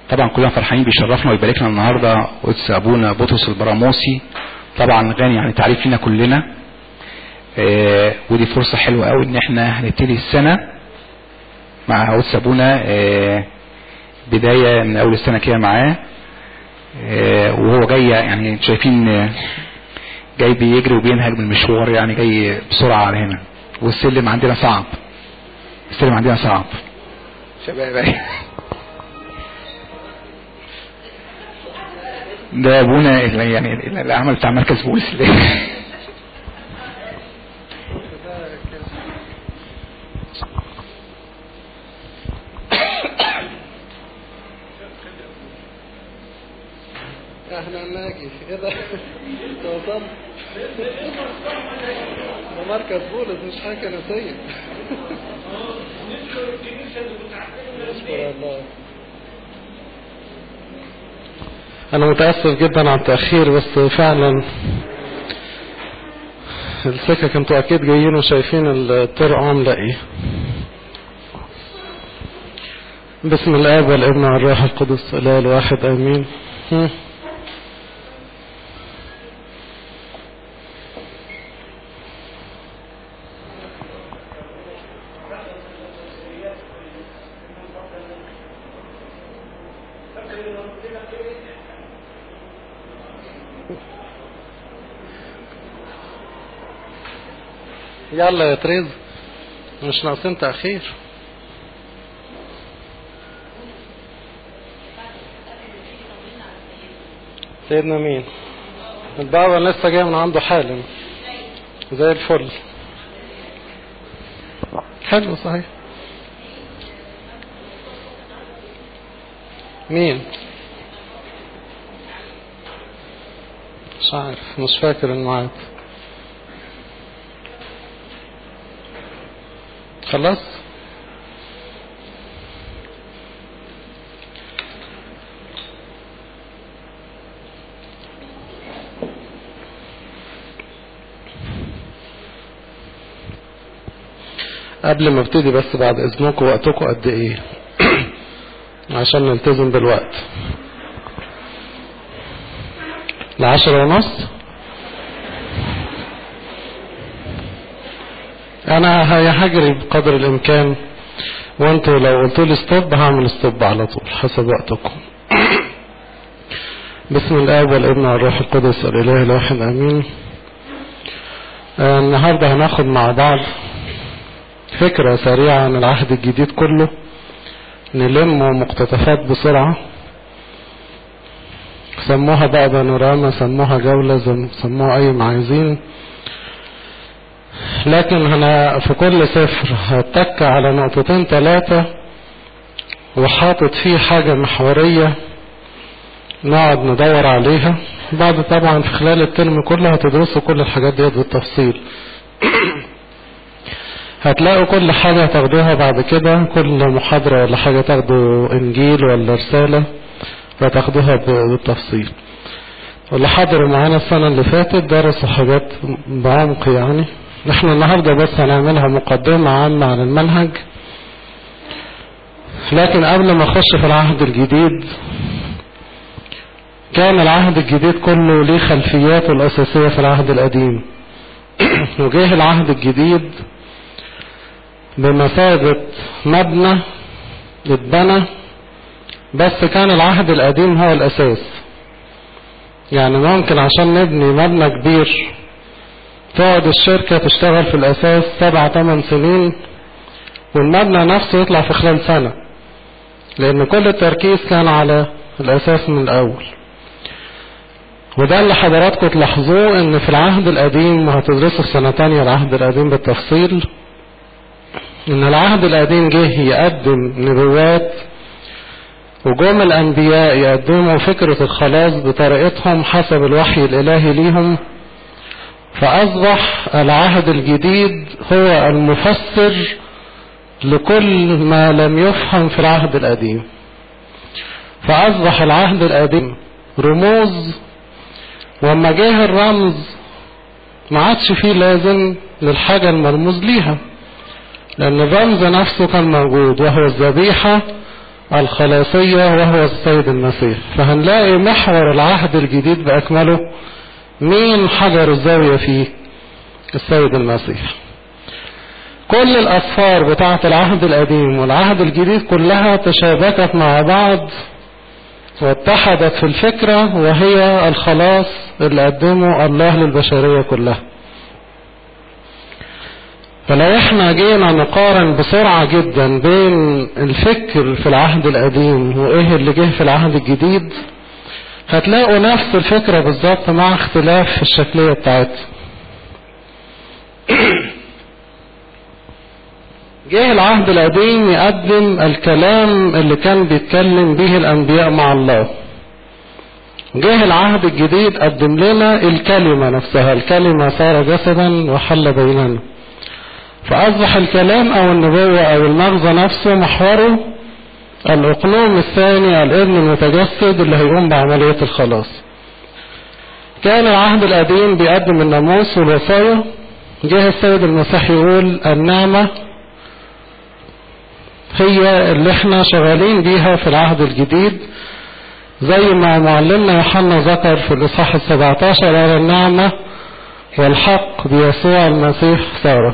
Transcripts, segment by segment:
طبعا كلنا فرحانين بيشرفنا ويباركنا النهارده قدس ابونا بطرس البراموسي طبعا غني عن التعريف لنا كلنا آه ودي فرصه حلوه قوي ان احنا هنبتدي السنه مع قدس ابونا آه بدايه من اول السنه كده معاه آه وهو جاي يعني شايفين آه جاي بيجري وبينهج من المشوار يعني جاي بسرعه على هنا والسلم عندنا صعب السلم عندنا صعب شباب ده ابونا يعني العمل بتاع مركز بوليس احنا ناجي كده توصل ده مركز بولس مش حاجه كنسيه نشكر الله انا متاسف جدا على التاخير بس فعلا السكك انتوا اكيد جايين وشايفين الطرق عامله ايه بسم الاب والابن والروح القدس الاله الواحد امين هم. يلا يا تريز مش ناقصين تأخير سيدنا مين البابا لسه جاي من عنده حالا زي الفل حلو صحيح مين مش عارف مش فاكر الميعاد خلاص قبل ما ابتدي بس بعد اذنكم وقتكم قد ايه عشان نلتزم بالوقت العشرة ونص انا هجري بقدر الامكان وانتوا لو قلتوا لي ستوب هعمل ستوب على طول حسب وقتكم بسم الاب والابن والروح القدس الاله الواحد امين آه النهارده هناخد مع بعض فكرة سريعة عن العهد الجديد كله نلم مقتطفات بسرعة سموها بقى بانوراما سموها جولة سموها اي ما عايزين لكن انا في كل سفر هتك على نقطتين ثلاثة وحاطط فيه حاجة محورية نقعد ندور عليها بعد طبعا في خلال الترم كله هتدرسوا كل الحاجات ديت بالتفصيل هتلاقوا كل حاجة تاخدوها بعد كده كل محاضرة ولا حاجة تاخدوا انجيل ولا رسالة فتاخدوها بالتفصيل واللي حضروا معانا السنة اللي فاتت درسوا حاجات بعمق يعني احنا النهاردة بس هنعملها مقدمة عامة عن المنهج لكن قبل ما اخش في العهد الجديد كان العهد الجديد كله ليه خلفياته الأساسية في العهد القديم وجه العهد الجديد بمثابة مبنى اتبنى بس كان العهد القديم هو الأساس يعني ممكن عشان نبني مبنى كبير تقعد الشركة تشتغل في الأساس سبع ثمان سنين والمبنى نفسه يطلع في خلال سنة لأن كل التركيز كان على الأساس من الأول وده اللي حضراتكم تلاحظوه ان في العهد القديم وهتدرسوا في سنة تانية العهد القديم بالتفصيل ان العهد القديم جه يقدم نبوات وجم الانبياء يقدموا فكرة الخلاص بطريقتهم حسب الوحي الالهي ليهم فاصبح العهد الجديد هو المفسر لكل ما لم يفهم في العهد القديم فاصبح العهد القديم رموز وما جه الرمز ما عادش فيه لازم للحاجة المرموز ليها لأن الرمز نفسه كان موجود وهو الذبيحة الخلاصية وهو السيد المسيح فهنلاقي محور العهد الجديد بأكمله مين حجر الزاوية فيه السيد المسيح كل الأسفار بتاعة العهد القديم والعهد الجديد كلها تشابكت مع بعض واتحدت في الفكرة وهي الخلاص اللي قدمه الله للبشرية كلها فلو احنا جينا نقارن بسرعة جدا بين الفكر في العهد القديم وايه اللي جه في العهد الجديد هتلاقوا نفس الفكرة بالظبط مع اختلاف في الشكلية بتاعتها جه العهد القديم يقدم الكلام اللي كان بيتكلم به الانبياء مع الله جه العهد الجديد قدم لنا الكلمة نفسها الكلمة صار جسدا وحل بيننا فأصبح الكلام أو النبوة أو المغزى نفسه محوره الأقلوم الثاني الابن المتجسد اللي هيقوم بعملية الخلاص كان العهد القديم بيقدم الناموس والوصايا جه السيد المسيح يقول النعمة هي اللي احنا شغالين بيها في العهد الجديد زي ما معلمنا يوحنا ذكر في الإصحاح السبعتاشر على النعمة والحق بيسوع المسيح ساره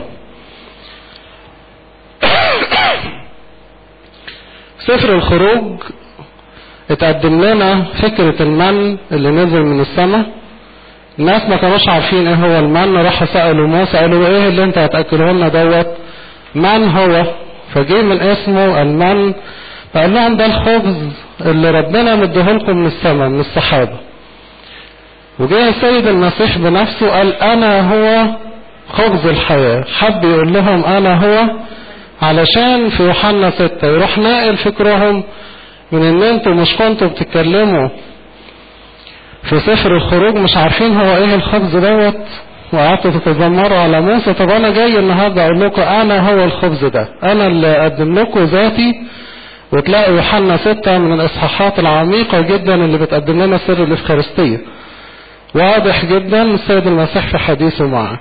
سفر الخروج اتقدم لنا فكرة المن اللي نزل من السماء الناس ما كانوش عارفين ايه هو المن راحوا سألوا موسى قالوا ايه اللي انت هتأكله لنا دوت من هو فجه من اسمه المن فقال لهم ده الخبز اللي ربنا مديهولكم من السماء من الصحابة وجه السيد المسيح بنفسه قال انا هو خبز الحياة حب يقول لهم انا هو علشان في يوحنا ستة يروح ناقل فكرهم من ان انتوا مش كنتوا بتتكلموا في سفر الخروج مش عارفين هو ايه الخبز دوت وقعدتوا تتذمروا على موسى طب انا جاي النهارده اقول لكم انا هو الخبز ده انا اللي اقدم لكم ذاتي وتلاقوا يوحنا ستة من الاصحاحات العميقة جدا اللي بتقدم لنا سر الافخارستية واضح جدا السيد المسيح في حديثه معه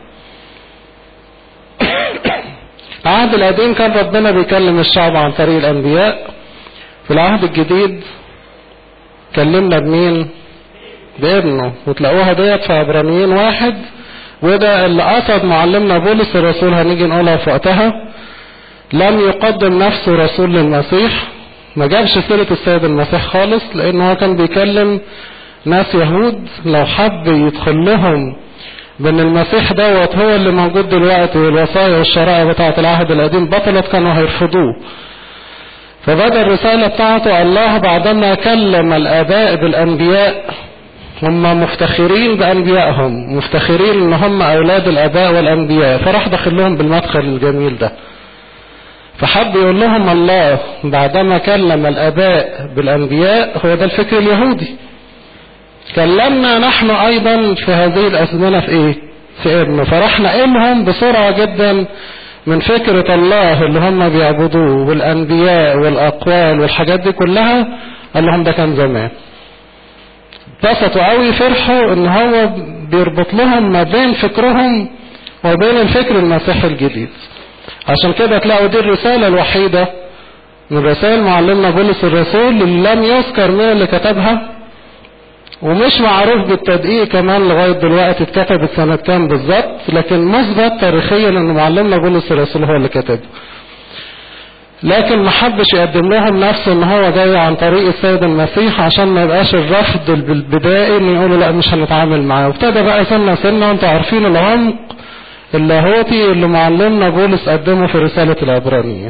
العهد القديم كان ربنا بيكلم الشعب عن طريق الانبياء في العهد الجديد كلمنا بمين بابنه وتلاقوها ديت في عبرانيين واحد وده اللي قصد معلمنا بولس الرسول هنيجي نقولها في وقتها لم يقدم نفسه رسول للمسيح ما جابش سيرة السيد المسيح خالص لانه هو كان بيكلم ناس يهود لو حب يدخل لهم بان المسيح دوت هو اللي موجود دلوقتي والوصايا والشرائع بتاعة العهد القديم بطلت كانوا هيرفضوه فبدأ الرسالة بتاعته الله بعدما كلم الآباء بالأنبياء هم مفتخرين بأنبيائهم مفتخرين ان هم أولاد الآباء والأنبياء فراح دخل لهم بالمدخل الجميل ده فحب يقول لهم الله بعدما كلم الآباء بالأنبياء هو ده الفكر اليهودي كلمنا نحن ايضا في هذه الازمنة في ايه في ابنه فراح نقلهم بسرعة جدا من فكرة الله اللي هم بيعبدوه والانبياء والاقوال والحاجات دي كلها قال لهم ده كان زمان اتبسطوا قوي فرحوا ان هو بيربط لهم ما بين فكرهم وبين الفكر المسيحي الجديد عشان كده تلاقوا دي الرسالة الوحيدة من رسائل معلمنا بولس الرسول اللي لم يذكر مين اللي كتبها ومش معروف بالتدقيق كمان لغاية دلوقتي اتكتبت سنة كام بالظبط لكن مثبت تاريخيا ان معلمنا بولس الرسول هو اللي كتبه لكن ما حبش يقدم لهم نفسه ان هو جاي عن طريق السيد المسيح عشان ما يبقاش الرفض البدائي ان يقولوا لا مش هنتعامل معاه وابتدى بقى سنة سنة وانتوا عارفين العمق اللاهوتي اللي معلمنا بولس قدمه في رسالة العبرانيين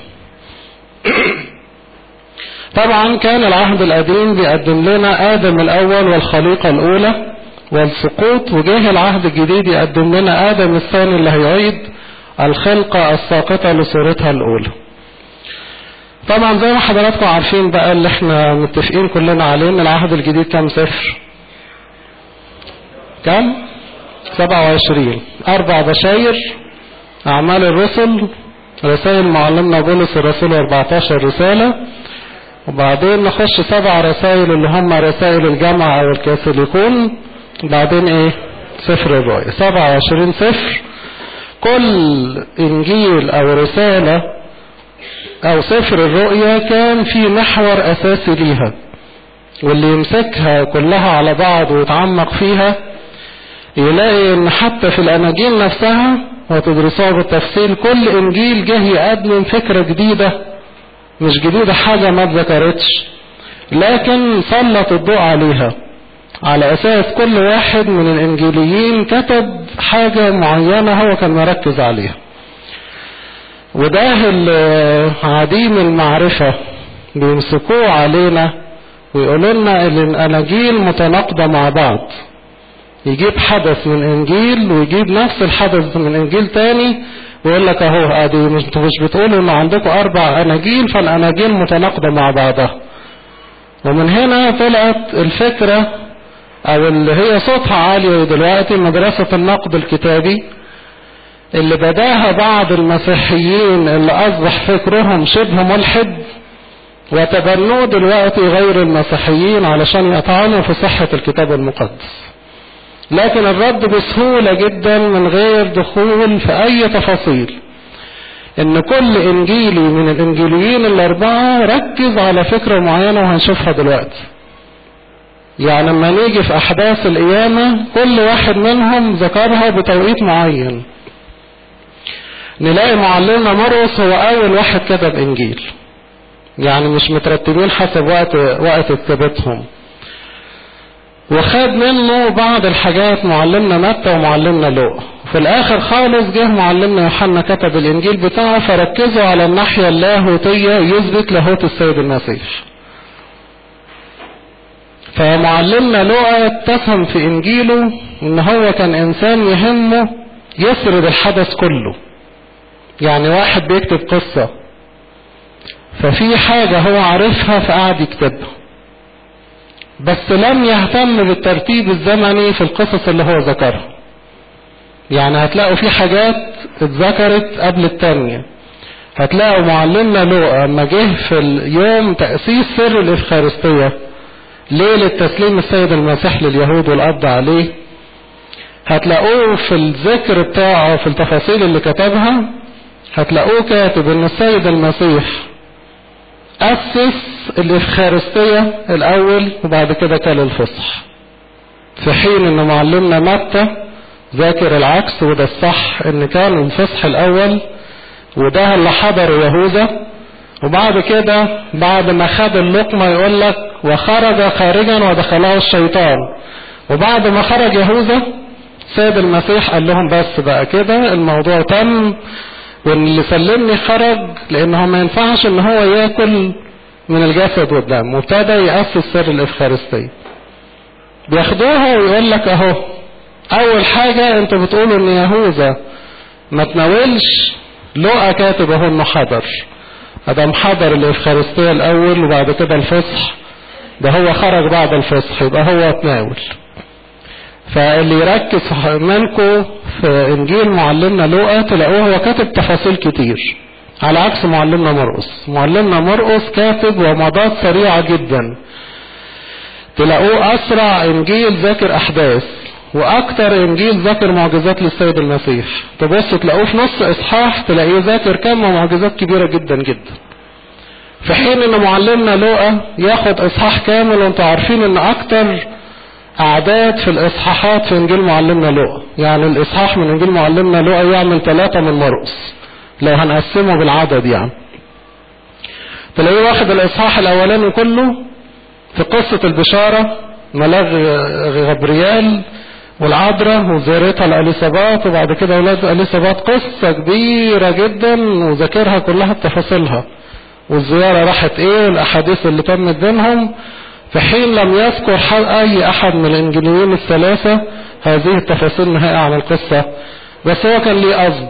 طبعا كان العهد القديم بيقدم لنا آدم الأول والخليقة الأولى والسقوط وجه العهد الجديد يقدم لنا آدم الثاني اللي هيعيد الخلقة الساقطة لصورتها الأولى طبعا زي ما حضراتكم عارفين بقى اللي احنا متفقين كلنا عليه ان العهد الجديد كام صفر كام 27 اربع بشاير اعمال الرسل رسائل معلمنا بولس الرسول 14 رسالة وبعدين نخش سبع رسائل اللي هم رسائل الجامعة او الكاثوليكون وبعدين ايه سفر الرؤيا 27 سفر كل انجيل او رسالة او سفر الرؤيا كان في محور اساسي ليها واللي يمسكها كلها على بعض ويتعمق فيها يلاقي ان حتى في الاناجيل نفسها وتدرسوها بالتفصيل كل انجيل جه يقدم فكرة جديدة مش جديدة حاجة ما اتذكرتش لكن سلط الضوء عليها على اساس كل واحد من الانجيليين كتب حاجة معينة هو كان مركز عليها وده عديم المعرفة بيمسكوه علينا ويقولوا لنا ان الاناجيل متناقضة مع بعض يجيب حدث من انجيل ويجيب نفس الحدث من انجيل تاني ويقول لك اهو ادي مش مش بتقولوا ان عندكم اربع اناجيل فالاناجيل متناقضة مع بعضها ومن هنا طلعت الفكرة او اللي هي صوتها عالي دلوقتي مدرسة النقد الكتابي اللي بداها بعض المسيحيين اللي اصبح فكرهم شبه ملحد وتبنوه دلوقتي غير المسيحيين علشان يطعنوا في صحة الكتاب المقدس لكن الرد بسهولة جدا من غير دخول في اي تفاصيل ان كل انجيلي من الانجيليين الاربعة ركز على فكرة معينة وهنشوفها دلوقتي يعني لما نيجي في احداث القيامة كل واحد منهم ذكرها بتوقيت معين نلاقي معلمنا مرقس هو اول واحد كتب انجيل يعني مش مترتبين حسب وقت وقت كتابتهم وخد منه بعض الحاجات معلمنا متى ومعلمنا لوقا في الاخر خالص جه معلمنا يوحنا كتب الانجيل بتاعه فركزوا على الناحية اللاهوتية يثبت لاهوت السيد المسيح فمعلمنا لوقا اتسم في انجيله ان هو كان انسان يهمه يسرد الحدث كله يعني واحد بيكتب قصة ففي حاجة هو عارفها فقعد يكتبها بس لم يهتم بالترتيب الزمني في القصص اللي هو ذكرها يعني هتلاقوا في حاجات اتذكرت قبل التانية هتلاقوا معلمنا لوقا لما جه في اليوم تأسيس سر الإفخارستية ليلة تسليم السيد المسيح لليهود والقبض عليه هتلاقوه في الذكر بتاعه في التفاصيل اللي كتبها هتلاقوه كاتب ان السيد المسيح أسس الإفخارستية الأول وبعد كده كان الفصح في حين ان معلمنا متى ذاكر العكس وده الصح ان كان الفصح الأول وده اللي حضر يهوذا وبعد كده بعد ما خد اللقمة يقول لك وخرج خارجا ودخله الشيطان وبعد ما خرج يهوذا سيد المسيح قال لهم بس بقى كده الموضوع تم وان اللي سلمني خرج لانه ما ينفعش ان هو ياكل من الجسد والدم وابتدى يأسس سر الافخارستية بياخدوها ويقول لك اهو اول حاجة انتوا بتقولوا ان يهوذا ما تناولش لقى كاتب اهو انه حضر ادم حضر الافخارستية الاول وبعد كده الفصح ده هو خرج بعد الفصح يبقى هو تناول فاللي يركز منكم في انجيل معلمنا لوقا تلاقوه هو كاتب تفاصيل كتير على عكس معلمنا مرقس معلمنا مرقس كاتب ومضات سريعة جدا تلاقوه اسرع انجيل ذاكر احداث واكتر انجيل ذاكر معجزات للسيد المسيح تبص تلاقوه في نص اصحاح تلاقيه ذاكر كم معجزات كبيرة جدا جدا في حين ان معلمنا لوقا ياخد اصحاح كامل وانتوا عارفين ان اكتر اعداد في الاصحاحات في انجيل معلمنا لوقا يعني الاصحاح من انجيل معلمنا لوقا يعمل ثلاثة من مرقس لو هنقسمه بالعدد يعني تلاقيه واخد الاصحاح الاولاني كله في قصة البشارة ملاك غبريال والعذراء وزيارتها لأليسابات وبعد كده أولاد أليسابات قصة كبيرة جدا وذاكرها كلها بتفاصيلها والزيارة راحت ايه والأحاديث اللي تمت بينهم في حين لم يذكر أي أحد من الإنجيليين الثلاثة هذه التفاصيل النهائية عن القصة بس هو كان ليه قصد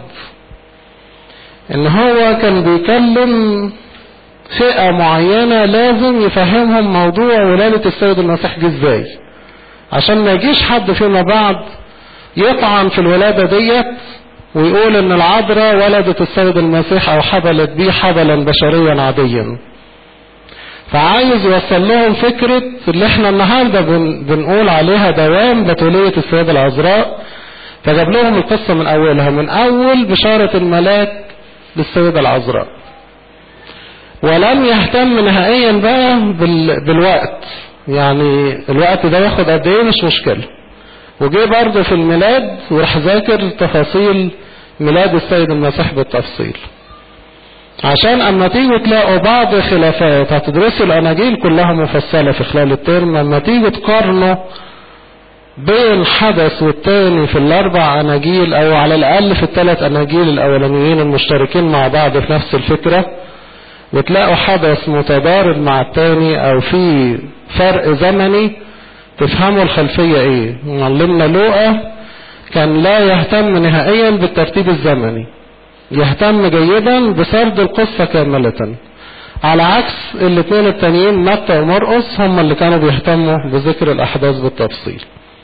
إن هو كان بيكلم فئة معينة لازم يفهمهم موضوع ولادة السيد المسيح جه ازاي عشان ما يجيش حد فيما بعد يطعن في الولادة ديت ويقول ان العذراء ولدت السيد المسيح او حبلت بيه حبلا بشريا عاديا فعايز يوصل لهم فكرة اللي احنا النهاردة بن بنقول عليها دوام بتولية السيدة العذراء فجاب لهم القصة من اولها من اول بشارة الملاك للسيدة العذراء ولم يهتم نهائيا بقى بال... بالوقت يعني الوقت ده ياخد قد ايه مش مشكلة وجه برضه في الميلاد وراح ذاكر تفاصيل ميلاد السيد المسيح بالتفصيل عشان اما تيجوا تلاقوا بعض خلافات هتدرسوا الاناجيل كلها مفصلة في خلال الترم اما تيجوا تقارنوا بين حدث والتاني في الاربع اناجيل او على الاقل في الثلاث اناجيل الاولانيين المشتركين مع بعض في نفس الفكرة وتلاقوا حدث متضارب مع التاني او في فرق زمني تفهموا الخلفية ايه معلمنا لوقا كان لا يهتم نهائيا بالترتيب الزمني يهتم جيدا بسرد القصة كاملة على عكس الاثنين التانيين متى ومرقس هم اللي كانوا بيهتموا بذكر الاحداث بالتفصيل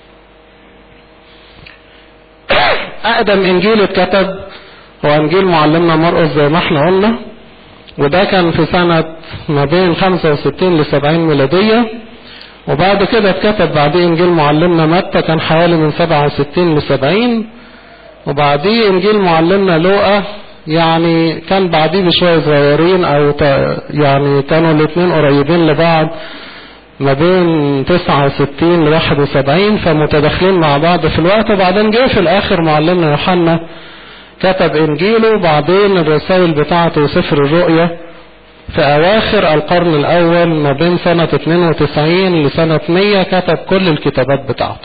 اقدم انجيل اتكتب هو انجيل معلمنا مرقس زي ما احنا قلنا وده كان في سنة ما بين 65 ل 70 ميلادية وبعد كده اتكتب بعديه انجيل معلمنا متى كان حوالي من 67 ل 70 وبعديه انجيل معلمنا لوقا يعني كان بعديه بشوية صغيرين او يعني كانوا الاثنين قريبين لبعض ما بين 69 ل 71 فمتداخلين مع بعض في الوقت وبعدين جه في الاخر معلمنا يوحنا كتب انجيله وبعدين الرسائل بتاعته وسفر الرؤيا في اواخر القرن الاول ما بين سنة 92 لسنة 100 كتب كل الكتابات بتاعته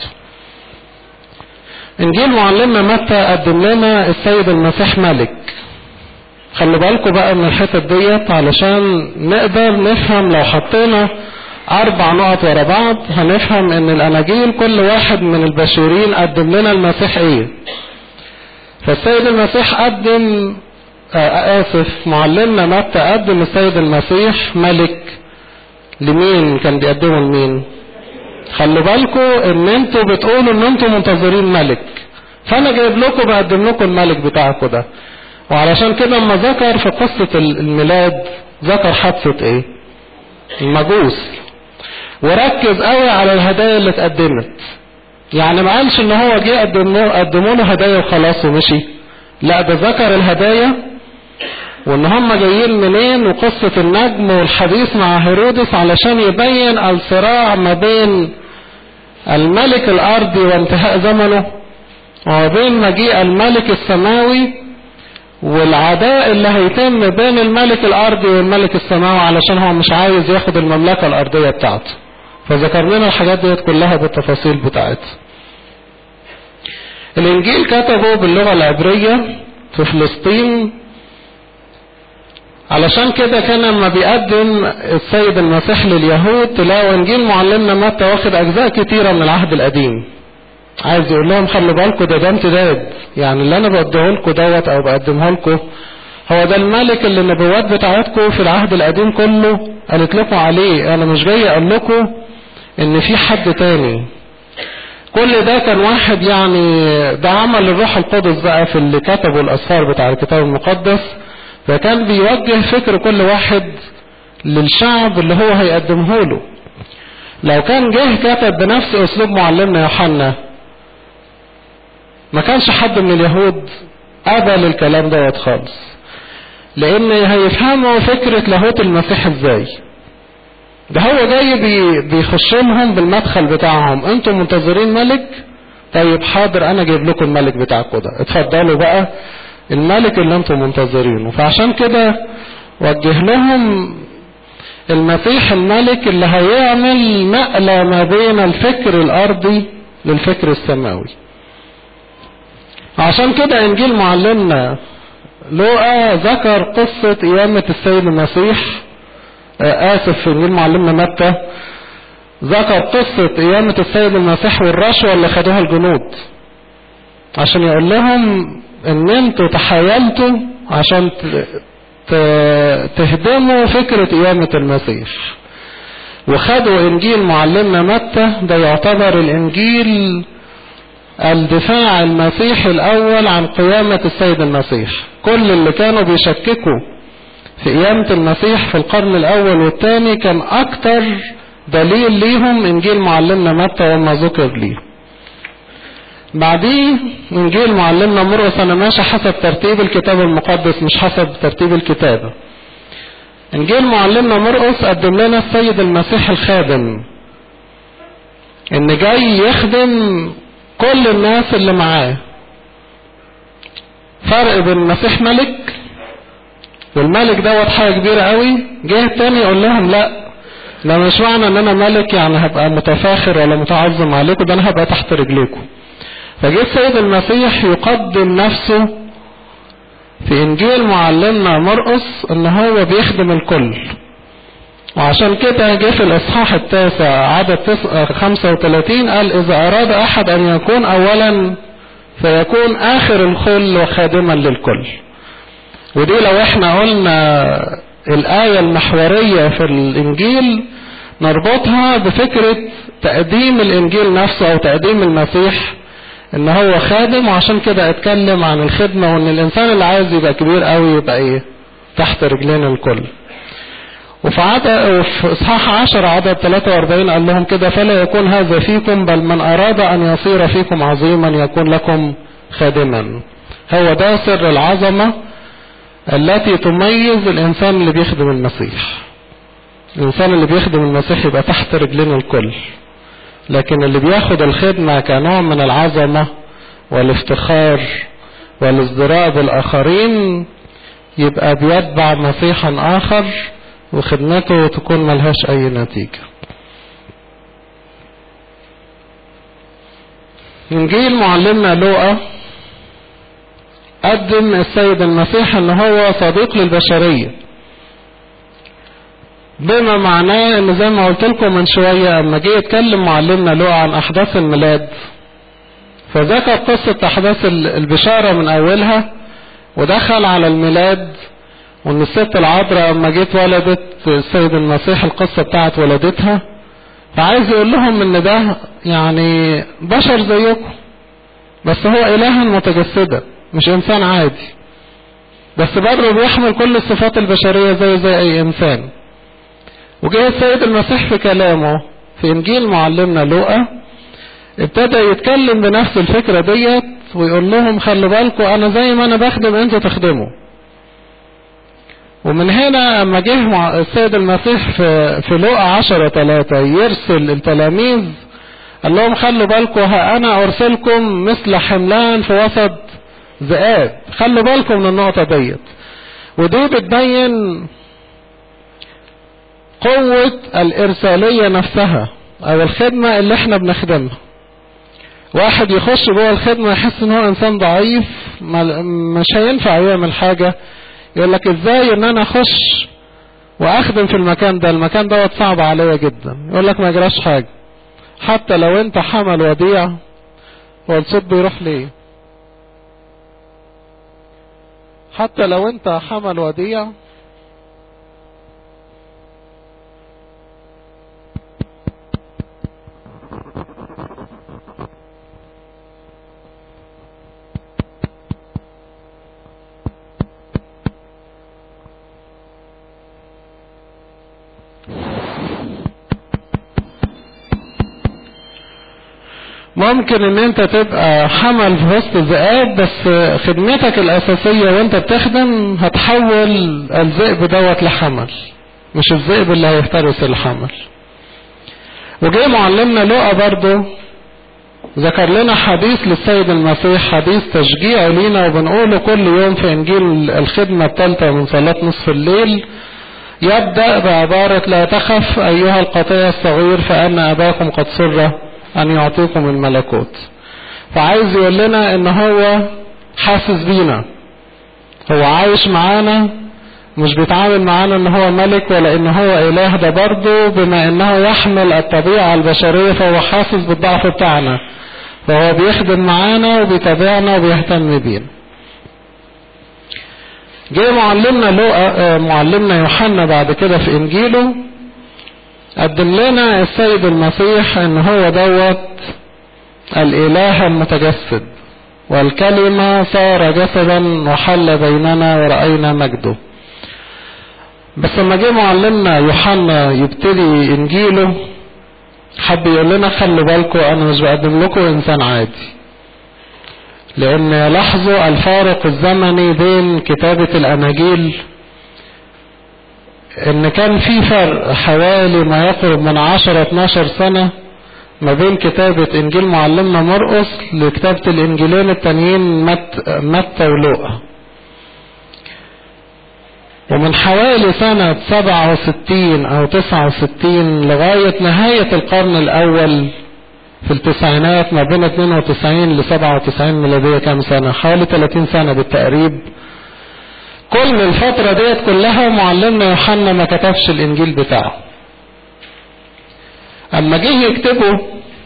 انجيل معلمنا متى قدم لنا السيد المسيح ملك خلي بالكم بقى من الحتت ديت علشان نقدر نفهم لو حطينا اربع نقط ورا بعض هنفهم ان الاناجيل كل واحد من البشرين قدم لنا المسيح ايه فالسيد المسيح قدم آه اسف معلمنا متى قدم السيد المسيح ملك لمين كان بيقدمه لمين خلوا بالكم ان انتوا بتقولوا ان انتوا منتظرين ملك فانا جايب لكم بقدم لكم الملك بتاعكم ده وعلشان كده اما ذكر في قصة الميلاد ذكر حادثة ايه المجوس وركز قوي على الهدايا اللي اتقدمت يعني ما قالش ان هو جه قدموا له هدايا وخلاص ومشي لا ده ذكر الهدايا وان هم جايين منين وقصة النجم والحديث مع هيرودس علشان يبين الصراع ما بين الملك الارضي وانتهاء زمنه وما بين مجيء الملك السماوي والعداء اللي هيتم بين الملك الارضي والملك السماوي علشان هو مش عايز ياخد المملكة الارضية بتاعته فذكر لنا الحاجات ديت كلها بالتفاصيل بتاعتها الانجيل كتبه باللغة العبرية في فلسطين علشان كده كان لما بيقدم السيد المسيح لليهود تلاقوا انجيل معلمنا متى واخد اجزاء كتيرة من العهد القديم عايز يقول لهم خلي بالكم ده ده امتداد يعني اللي انا بديه لكم دوت او بقدمه لكم هو ده الملك اللي النبوات بتاعتكم في العهد القديم كله قالت لكم عليه انا مش جاي اقول لكم ان في حد تاني كل ده كان واحد يعني ده عمل الروح القدس بقى في اللي كتبوا الاسفار بتاع الكتاب المقدس فكان بيوجه فكر كل واحد للشعب اللي هو هيقدمه له لو كان جه كتب بنفس اسلوب معلمنا يوحنا ما كانش حد من اليهود قبل الكلام دوت خالص لان هيفهموا فكرة لاهوت المسيح ازاي ده هو جاي بي بيخش لهم بالمدخل بتاعهم انتم منتظرين ملك طيب حاضر انا جايب لكم الملك بتاعكم ده اتفضلوا بقى الملك اللي انتم منتظرينه فعشان كده وجه لهم المسيح الملك اللي هيعمل نقلة ما بين الفكر الارضي للفكر السماوي عشان كده انجيل معلمنا لوقا ذكر قصة قيامة السيد المسيح آسف في انجيل معلمنا متى ذكر قصة قيامة السيد المسيح والرشوة اللي خدوها الجنود عشان يقول لهم ان انتوا تحايلتوا عشان تهدموا فكرة قيامة المسيح وخدوا انجيل معلمنا متى ده يعتبر الانجيل الدفاع المسيحي الاول عن قيامة السيد المسيح كل اللي كانوا بيشككوا في قيامة المسيح في القرن الاول والثاني كان اكتر دليل ليهم انجيل معلمنا متى وما ذكر ليه بعديه انجيل معلمنا مرقس انا ماشي حسب ترتيب الكتاب المقدس مش حسب ترتيب الكتابة انجيل معلمنا مرقس قدم لنا السيد المسيح الخادم ان جاي يخدم كل الناس اللي معاه فرق بين المسيح ملك والملك دوت حاجه كبيره قوي جه تاني يقول لهم لا ده مش معنى ان انا ملك يعني هبقى متفاخر ولا متعظم عليكم ده انا هبقى تحت رجليكم فجه السيد المسيح يقدم نفسه في انجيل معلمنا مرقس ان هو بيخدم الكل وعشان كده جه في الاصحاح التاسع عدد 35 قال اذا اراد احد ان يكون اولا فيكون اخر الكل وخادما للكل ودي لو احنا قلنا الآية المحورية في الإنجيل نربطها بفكرة تقديم الإنجيل نفسه أو تقديم المسيح إن هو خادم وعشان كده اتكلم عن الخدمة وإن الإنسان اللي عايز يبقى كبير قوي يبقى إيه تحت رجلين الكل وفي عدد وفي إصحاح 10 عدد 43 قال لهم كده فلا يكون هذا فيكم بل من أراد أن يصير فيكم عظيما يكون لكم خادما هو ده سر العظمة التي تميز الإنسان اللي بيخدم المسيح الإنسان اللي بيخدم المسيح يبقى تحت رجلين الكل لكن اللي بياخد الخدمة كنوع من العظمة والافتخار والازدراء بالآخرين يبقى بيتبع مسيحا آخر وخدمته تكون ملهاش أي نتيجة إنجيل معلمنا لوقا قدم السيد المسيح ان هو صديق للبشرية بما معناه ان زي ما قلت لكم من شوية اما جه يتكلم معلمنا لوقا عن احداث الميلاد فذكر قصة احداث البشارة من اولها ودخل على الميلاد وان الست العذراء اما جيت ولدت السيد المسيح القصة بتاعت ولادتها فعايز يقول لهم ان ده يعني بشر زيكم بس هو اله متجسده مش انسان عادي بس برضه بيحمل كل الصفات البشرية زي زي اي انسان وجه السيد المسيح في كلامه في انجيل معلمنا لوقا ابتدى يتكلم بنفس الفكرة ديت ويقول لهم خلوا بالكم انا زي ما انا بخدم انتوا تخدموا ومن هنا اما جه السيد المسيح في, في لوقا عشرة ثلاثة يرسل التلاميذ قال لهم خلوا بالكم ها انا ارسلكم مثل حملان في وسط ذئاب خلوا بالكم من النقطة ديت ودي بتبين قوة الإرسالية نفسها أو الخدمة اللي احنا بنخدمها واحد يخش جوه الخدمة يحس ان هو انسان ضعيف مش هينفع يعمل حاجة يقول لك ازاي ان انا اخش واخدم في المكان ده المكان دوت صعب عليا جدا يقول لك ما يجراش حاجة حتى لو انت حمل وديع هو الصوت بيروح ليه حتى لو انت حمل وديع ممكن ان انت تبقى حمل في وسط الذئاب بس خدمتك الاساسية وانت بتخدم هتحول الذئب دوت لحمل مش الذئب اللي هيفترس الحمل وجاي معلمنا لقى برضو ذكر لنا حديث للسيد المسيح حديث تشجيع لينا وبنقوله كل يوم في انجيل الخدمة الثالثة من صلاة نصف الليل يبدأ بعبارة لا تخف ايها القطيع الصغير فان اباكم قد سر ان يعطيكم الملكوت فعايز يقول لنا ان هو حاسس بينا هو عايش معانا مش بيتعامل معانا ان هو ملك ولا ان هو اله ده برضه بما انه يحمل الطبيعة البشرية فهو حاسس بالضعف بتاعنا فهو بيخدم معانا وبيتابعنا وبيهتم بينا جه معلمنا لوقا معلمنا يوحنا بعد كده في انجيله قدم لنا السيد المسيح ان هو دوت الاله المتجسد والكلمة صار جسدا وحل بيننا ورأينا مجده بس لما جه معلمنا يوحنا يبتدي انجيله حب يقول لنا خلوا بالكم انا مش بقدم لكم انسان عادي لان لاحظوا الفارق الزمني بين كتابة الاناجيل ان كان في فرق حوالي ما يقرب من 10 12 سنة ما بين كتابة انجيل معلمنا مرقس لكتابة الانجيلين التانيين مت متى ولوقا ومن حوالي سنة 67 او 69 لغاية نهاية القرن الاول في التسعينات ما بين 92 ل 97 ميلادية كام سنة حوالي 30 سنة بالتقريب كل الفترة ديت كلها معلمنا يوحنا ما كتبش الانجيل بتاعه اما جه يكتبه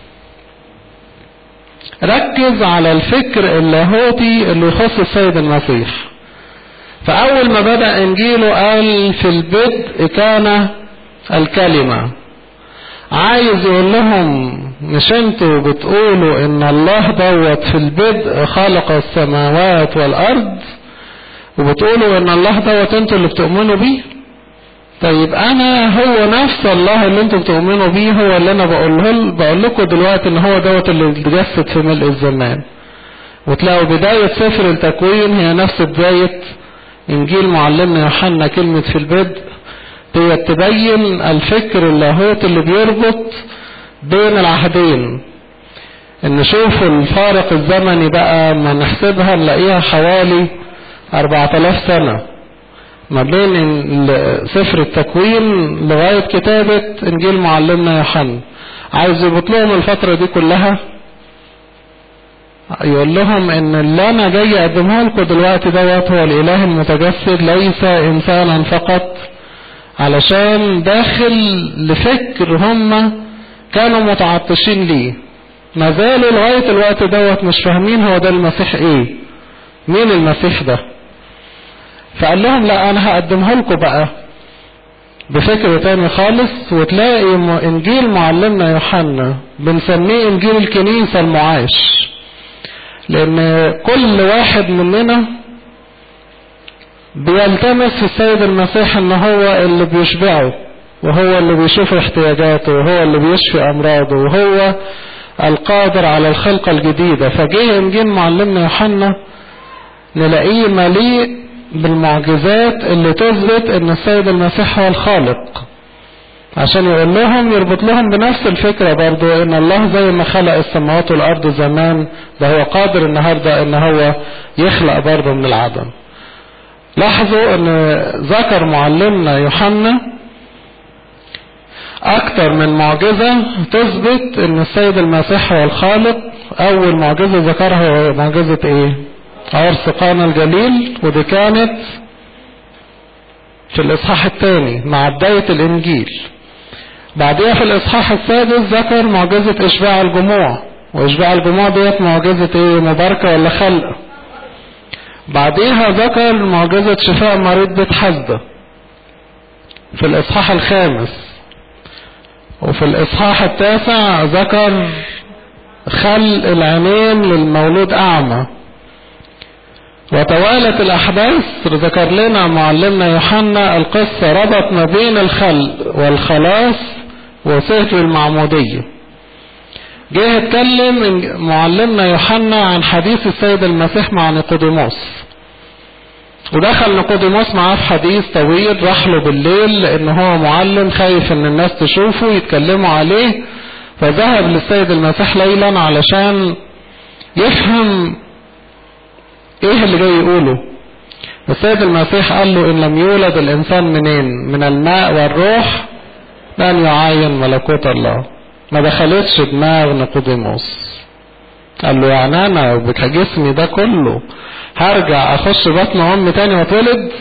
ركز على الفكر اللاهوتي اللي يخص السيد المسيح فاول ما بدأ انجيله قال في البدء كان الكلمة عايز يقول لهم مش انتوا بتقولوا ان الله دوت في البدء خلق السماوات والارض وبتقولوا ان الله دوت انتوا اللي بتؤمنوا بيه طيب انا هو نفس الله اللي انتوا بتؤمنوا بيه هو اللي انا بقوله بقول لكم دلوقتي ان هو دوت اللي اتجسد في ملء الزمان وتلاقوا بداية سفر التكوين هي نفس بداية انجيل معلمنا يوحنا كلمة في البدء هي تبين الفكر اللاهوت اللي بيربط بين العهدين ان شوفوا الفارق الزمني بقى ما نحسبها نلاقيها حوالي 4000 سنة ما بين سفر التكوين لغاية كتابة انجيل معلمنا يوحنا عايز يربط لهم الفترة دي كلها يقول لهم ان اللي انا جاي اقدمه لكم دلوقتي دوت هو الاله المتجسد ليس انسانا فقط علشان داخل لفكر هم كانوا متعطشين ليه ما زالوا لغاية الوقت دوت مش فاهمين هو ده المسيح ايه مين المسيح ده فقال لهم لا انا هقدمه لكم بقى بفكر تاني خالص وتلاقي انجيل معلمنا يوحنا بنسميه انجيل الكنيسة المعاش لان كل واحد مننا بيلتمس في السيد المسيح ان هو اللي بيشبعه وهو اللي بيشوف احتياجاته وهو اللي بيشفي امراضه وهو القادر على الخلقة الجديدة فجه انجيل معلمنا يوحنا نلاقيه مليء بالمعجزات اللي تثبت ان السيد المسيح هو الخالق عشان يقول لهم يربط لهم بنفس الفكرة برضو ان الله زي ما خلق السماوات والارض زمان ده هو قادر النهاردة ان هو يخلق برضو من العدم لاحظوا ان ذكر معلمنا يوحنا اكتر من معجزة تثبت ان السيد المسيح هو الخالق اول معجزة ذكرها هو معجزة ايه عرس قانا الجليل ودي كانت في الاصحاح الثاني مع بداية الانجيل بعدها في الاصحاح السادس ذكر معجزة اشباع الجموع واشباع الجموع ديت معجزة ايه مباركة ولا خلق بعديها ذكر معجزة شفاء مريض بيت حزدة في الاصحاح الخامس وفي الاصحاح التاسع ذكر خلق العينين للمولود اعمى وتوالت الأحداث ذكر لنا معلمنا يوحنا القصة ربط ما بين الخلق والخلاص وسفر المعمودية جه اتكلم معلمنا يوحنا عن حديث السيد المسيح مع نيقوديموس ودخل نيقوديموس معاه في حديث طويل راح له بالليل لان هو معلم خايف ان الناس تشوفه يتكلموا عليه فذهب للسيد المسيح ليلا علشان يفهم ايه اللي جاي يقوله السيد المسيح قال له ان لم يولد الانسان منين من الماء والروح لن يعاين ملكوت الله ما دخلتش دماغ نيقوديموس قال له يعني انا بجسمي ده كله هرجع اخش بطن امي تاني واتولد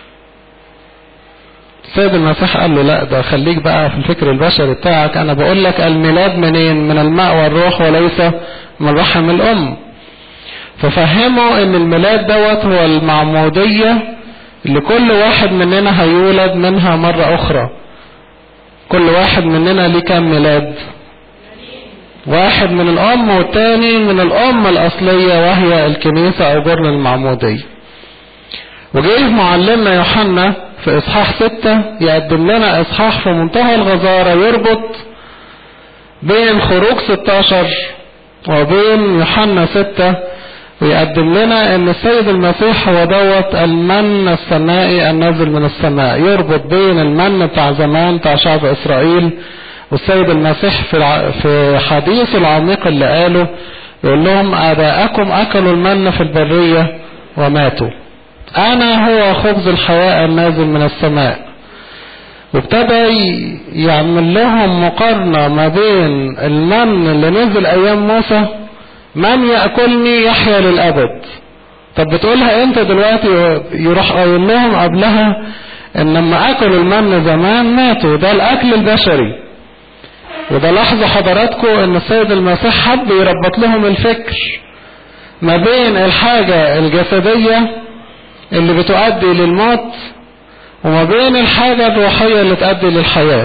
السيد المسيح قال له لا ده خليك بقى في الفكر البشري بتاعك انا بقول لك الميلاد منين من الماء والروح وليس من رحم الام ففهموا ان الميلاد دوت هو المعمودية اللي كل واحد مننا هيولد منها مرة اخرى كل واحد مننا ليه كام ميلاد واحد من الام والتاني من الام الاصلية وهي الكنيسة او جرن المعمودية وجاي معلمنا يوحنا في اصحاح ستة يقدم لنا اصحاح في منتهى الغزارة يربط بين خروج 16 وبين يوحنا ستة ويقدم لنا ان السيد المسيح هو دوت المن السمائي النازل من السماء يربط بين المن بتاع زمان بتاع شعب اسرائيل والسيد المسيح في الع... في حديثه العميق اللي قاله يقول لهم اباءكم اكلوا المن في البريه وماتوا انا هو خبز الحياه النازل من السماء وابتدى يعمل لهم مقارنه ما بين المن اللي نزل ايام موسى من ياكلني يحيا للابد طب بتقولها انت دلوقتي يروح قايل لهم قبلها ان لما اكلوا المن زمان ماتوا ده الاكل البشري وده لاحظوا حضراتكم ان السيد المسيح حب يربط لهم الفكر ما بين الحاجة الجسدية اللي بتؤدي للموت وما بين الحاجة الروحية اللي تؤدي للحياة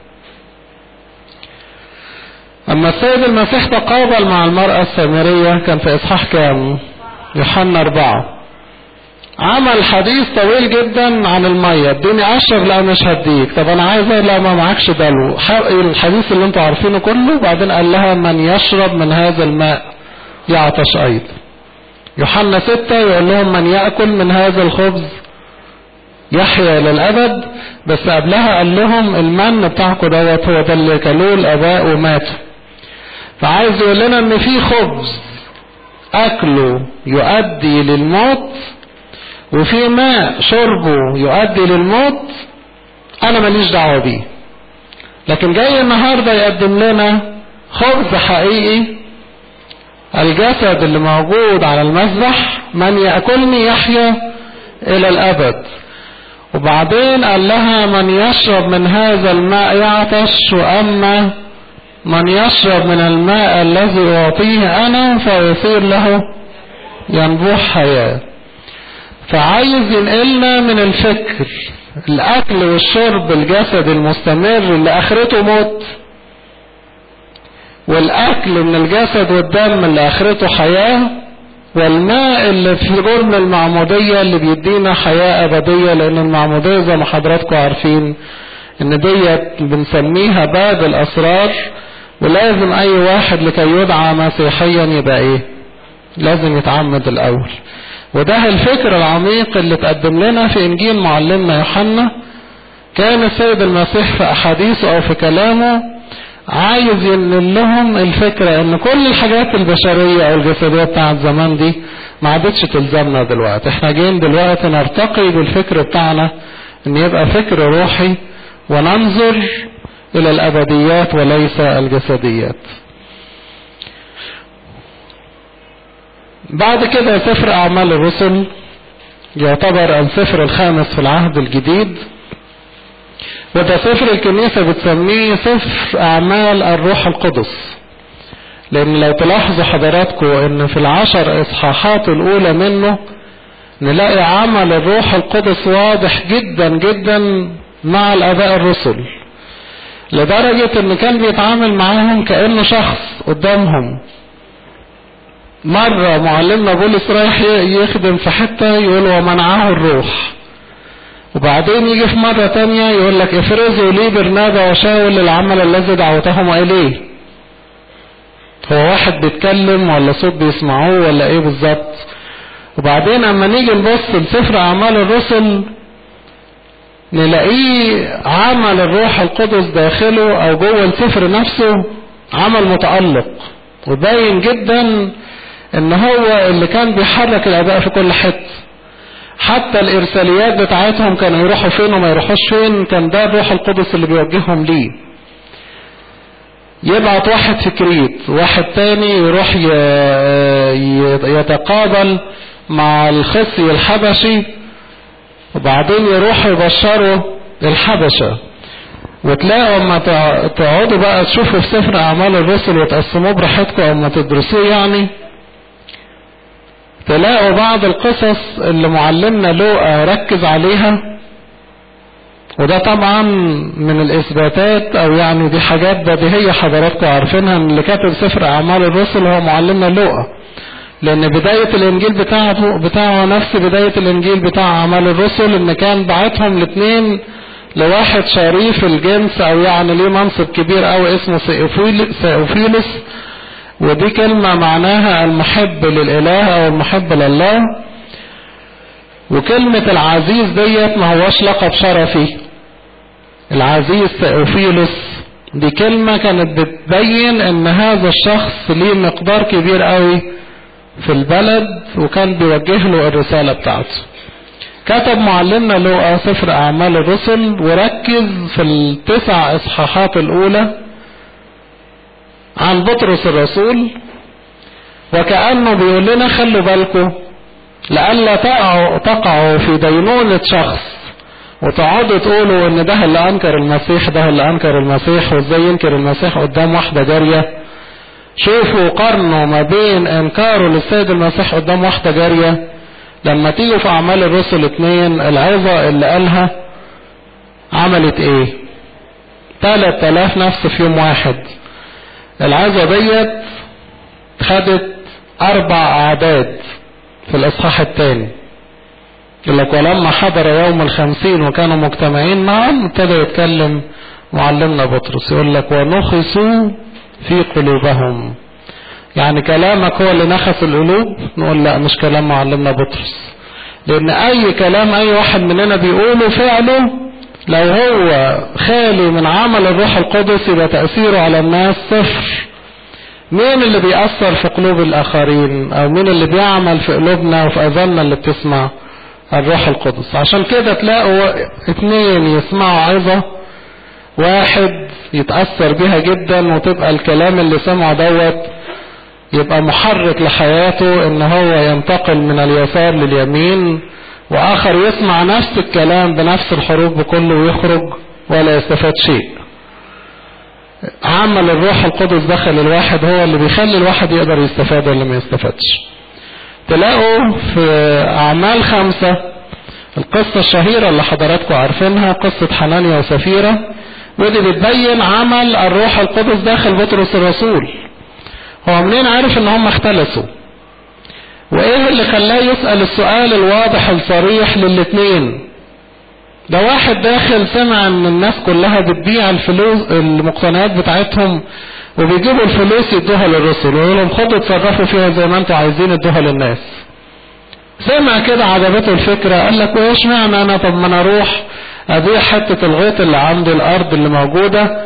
أما السيد المسيح تقابل مع المرأة السامرية كان في إصحاح كام؟ يوحنا أربعة عمل حديث طويل جدا عن المية اديني اشرب لا مش هديك طب انا عايز لا ما معكش دلو الحديث اللي انتوا عارفينه كله وبعدين قال لها من يشرب من هذا الماء يعطش ايضا يوحنا ستة يقول لهم من يأكل من هذا الخبز يحيا للأبد بس قبلها قال لهم المن بتاعكم دوت هو ده اللي كلوه الآباء وماتوا فعايز يقول لنا إن في خبز أكله يؤدي للموت وفي ماء شربه يؤدي للموت انا ماليش دعوه بيه لكن جاي النهارده يقدم لنا خبز حقيقي الجسد اللي موجود على المذبح من ياكلني يحيا الى الابد وبعدين قال لها من يشرب من هذا الماء يعطش واما من يشرب من الماء الذي اعطيه انا فيصير له ينبوع حياه فعايز ينقلنا من الفكر الاكل والشرب الجسد المستمر اللي اخرته موت والاكل من الجسد والدم اللي اخرته حياة والماء اللي في جرم المعمودية اللي بيدينا حياة ابدية لان المعمودية زي ما حضراتكم عارفين ان ديت بنسميها باب الاسرار ولازم اي واحد لكي يدعى مسيحيا يبقى ايه لازم يتعمد الاول وده الفكر العميق اللي تقدم لنا في انجيل معلمنا يوحنا كان السيد المسيح في احاديثه او في كلامه عايز ينقل لهم الفكرة ان كل الحاجات البشرية او الجسدية بتاعت زمان دي ما عادتش تلزمنا دلوقتي احنا جايين دلوقتي نرتقي بالفكر بتاعنا ان يبقى فكر روحي وننظر الى الابديات وليس الجسديات بعد كده سفر أعمال الرسل يعتبر السفر الخامس في العهد الجديد وده سفر الكنيسة بتسميه سفر أعمال الروح القدس لأن لو تلاحظوا حضراتكم إن في العشر إصحاحات الأولى منه نلاقي عمل الروح القدس واضح جدا جدا مع الآباء الرسل لدرجة إن كان بيتعامل معاهم كأنه شخص قدامهم مرة معلمنا بولس رايح يخدم في حتة يقول ومنعه الروح وبعدين يجي في مرة تانية يقول لك افرزوا لي برنابا وشاول للعمل الذي دعوتهم إليه هو واحد بيتكلم ولا صوت بيسمعوه ولا ايه بالظبط وبعدين اما نيجي نبص لسفر اعمال الرسل نلاقيه عمل الروح القدس داخله او جوه السفر نفسه عمل متألق وباين جدا ان هو اللي كان بيحرك الاباء في كل حته حتى الارساليات بتاعتهم كانوا يروحوا فين وما يروحوش فين كان ده الروح القدس اللي بيوجههم ليه يبعت واحد في كريت واحد تاني يروح يتقابل مع الخصي الحبشي وبعدين يروح يبشروا الحبشة وتلاقوا اما تقعدوا بقى تشوفوا في سفر اعمال الرسل وتقسموه براحتكم اما تدرسوه يعني تلاقوا بعض القصص اللي معلمنا لوقا ركز عليها وده طبعا من الاثباتات او يعني دي حاجات بديهية حضراتكم عارفينها ان اللي كاتب سفر اعمال الرسل هو معلمنا لوقا لان بداية الانجيل بتاعه بتاعه نفس بداية الانجيل بتاع اعمال الرسل ان كان بعتهم الاثنين لواحد شريف الجنس او يعني ليه منصب كبير قوي اسمه سيوفيلس ودي كلمة معناها المحب للإله أو المحب لله وكلمة العزيز ديت ما هوش لقب شرفي العزيز ثيوفيلوس دي كلمة كانت بتبين ان هذا الشخص ليه مقدار كبير قوي في البلد وكان بيوجه له الرسالة بتاعته كتب معلمنا لوقا سفر اعمال الرسل وركز في التسع اصحاحات الاولى عن بطرس الرسول وكأنه بيقول لنا خلوا بالكم لئلا تقعوا, تقعوا في دينونة شخص وتقعدوا تقولوا ان ده اللي انكر المسيح ده اللي انكر المسيح وازاي ينكر المسيح قدام واحدة جارية شوفوا قارنوا ما بين انكاره للسيد المسيح قدام واحدة جارية لما تيجوا في اعمال الرسل اتنين العظة اللي قالها عملت ايه تلات الاف نفس في يوم واحد العظة ديت خدت اربع اعداد في الاصحاح الثاني يقول لك ولما حضر يوم الخمسين وكانوا مجتمعين معا ابتدى يتكلم معلمنا بطرس يقول لك ونخسوا في قلوبهم يعني كلامك هو اللي نخس القلوب نقول لا مش كلام معلمنا بطرس لان اي كلام اي واحد مننا بيقوله فعله لو هو خالي من عمل الروح القدس يبقى تأثيره على الناس صفر مين اللي بيأثر في قلوب الآخرين أو مين اللي بيعمل في قلوبنا وفي أذاننا اللي بتسمع الروح القدس عشان كده تلاقوا اتنين يسمعوا عظة واحد يتأثر بيها جدا وتبقى الكلام اللي سمعه دوت يبقى محرك لحياته ان هو ينتقل من اليسار لليمين واخر يسمع نفس الكلام بنفس الحروف بكله ويخرج ولا يستفاد شيء عمل الروح القدس داخل الواحد هو اللي بيخلي الواحد يقدر يستفاد ولا ما يستفادش تلاقوا في اعمال خمسة القصة الشهيرة اللي حضراتكم عارفينها قصة حنانيا وسفيرة ودي بتبين عمل الروح القدس داخل بطرس الرسول هو منين عارف ان هم اختلسوا وايه اللي خلاه يسأل السؤال الواضح الصريح للاتنين ده واحد داخل سمع ان الناس كلها بتبيع الفلوس المقتنيات بتاعتهم وبيجيبوا الفلوس يدوها للرسل ويقول لهم خدوا اتصرفوا فيها زي ما انتوا عايزين ادوها للناس سمع كده عجبته الفكرة قال لك وايش معنى انا طب ما انا اروح ابيع حتة الغيط اللي عندي الارض اللي موجودة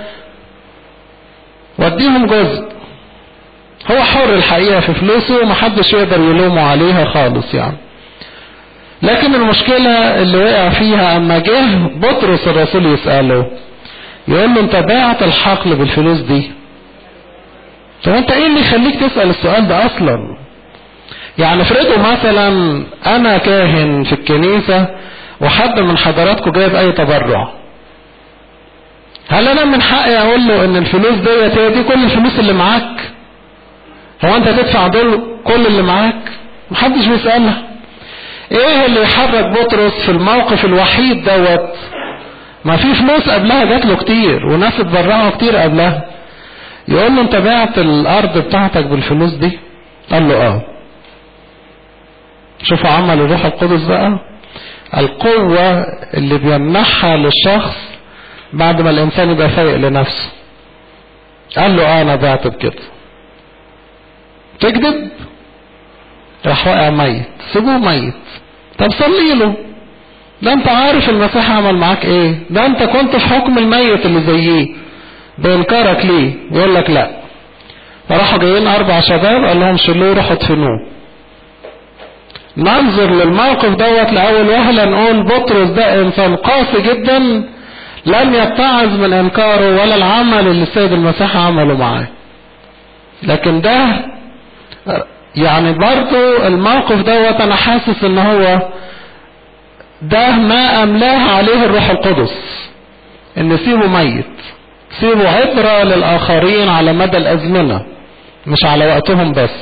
واديهم جزء هو حر الحقيقة في فلوسه ومحدش يقدر يلومه عليها خالص يعني لكن المشكلة اللي وقع فيها اما جه بطرس الرسول يسأله يقول له انت بعت الحقل بالفلوس دي طب انت ايه اللي يخليك تسأل السؤال ده اصلا يعني افرضوا مثلا انا كاهن في الكنيسة وحد من حضراتكم جايب اي تبرع هل انا من حقي اقول له ان الفلوس ديت هي دي كل الفلوس اللي معاك هو انت تدفع دول كل اللي معاك محدش بيسألها ايه اللي يحرك بطرس في الموقف الوحيد دوت ما في فلوس قبلها جات له كتير وناس اتبرعوا كتير قبلها يقول له انت بعت الارض بتاعتك بالفلوس دي قال له اه شوفوا عمل الروح القدس بقى القوة اللي بيمنحها للشخص بعد ما الانسان يبقى فايق لنفسه قال له اه انا بعت بكده تكذب راح واقع ميت سيبوه ميت طب صلي له ده انت عارف المسيح عمل معاك ايه ده انت كنت في حكم الميت اللي زيه بإنكارك ليه يقول لك لا فراحوا جايين أربع شباب قال لهم شلوه روحوا ادفنوه ننظر للموقف دوت لأول وهلة نقول بطرس ده إنسان قاسي جدا لم يتعظ من إنكاره ولا العمل اللي السيد المسيح عمله معاه لكن ده يعني برضو الموقف دوت أنا حاسس إن هو ده ما أملاه عليه الروح القدس إن سيبه ميت سيبوا عبرة للآخرين على مدى الأزمنة مش على وقتهم بس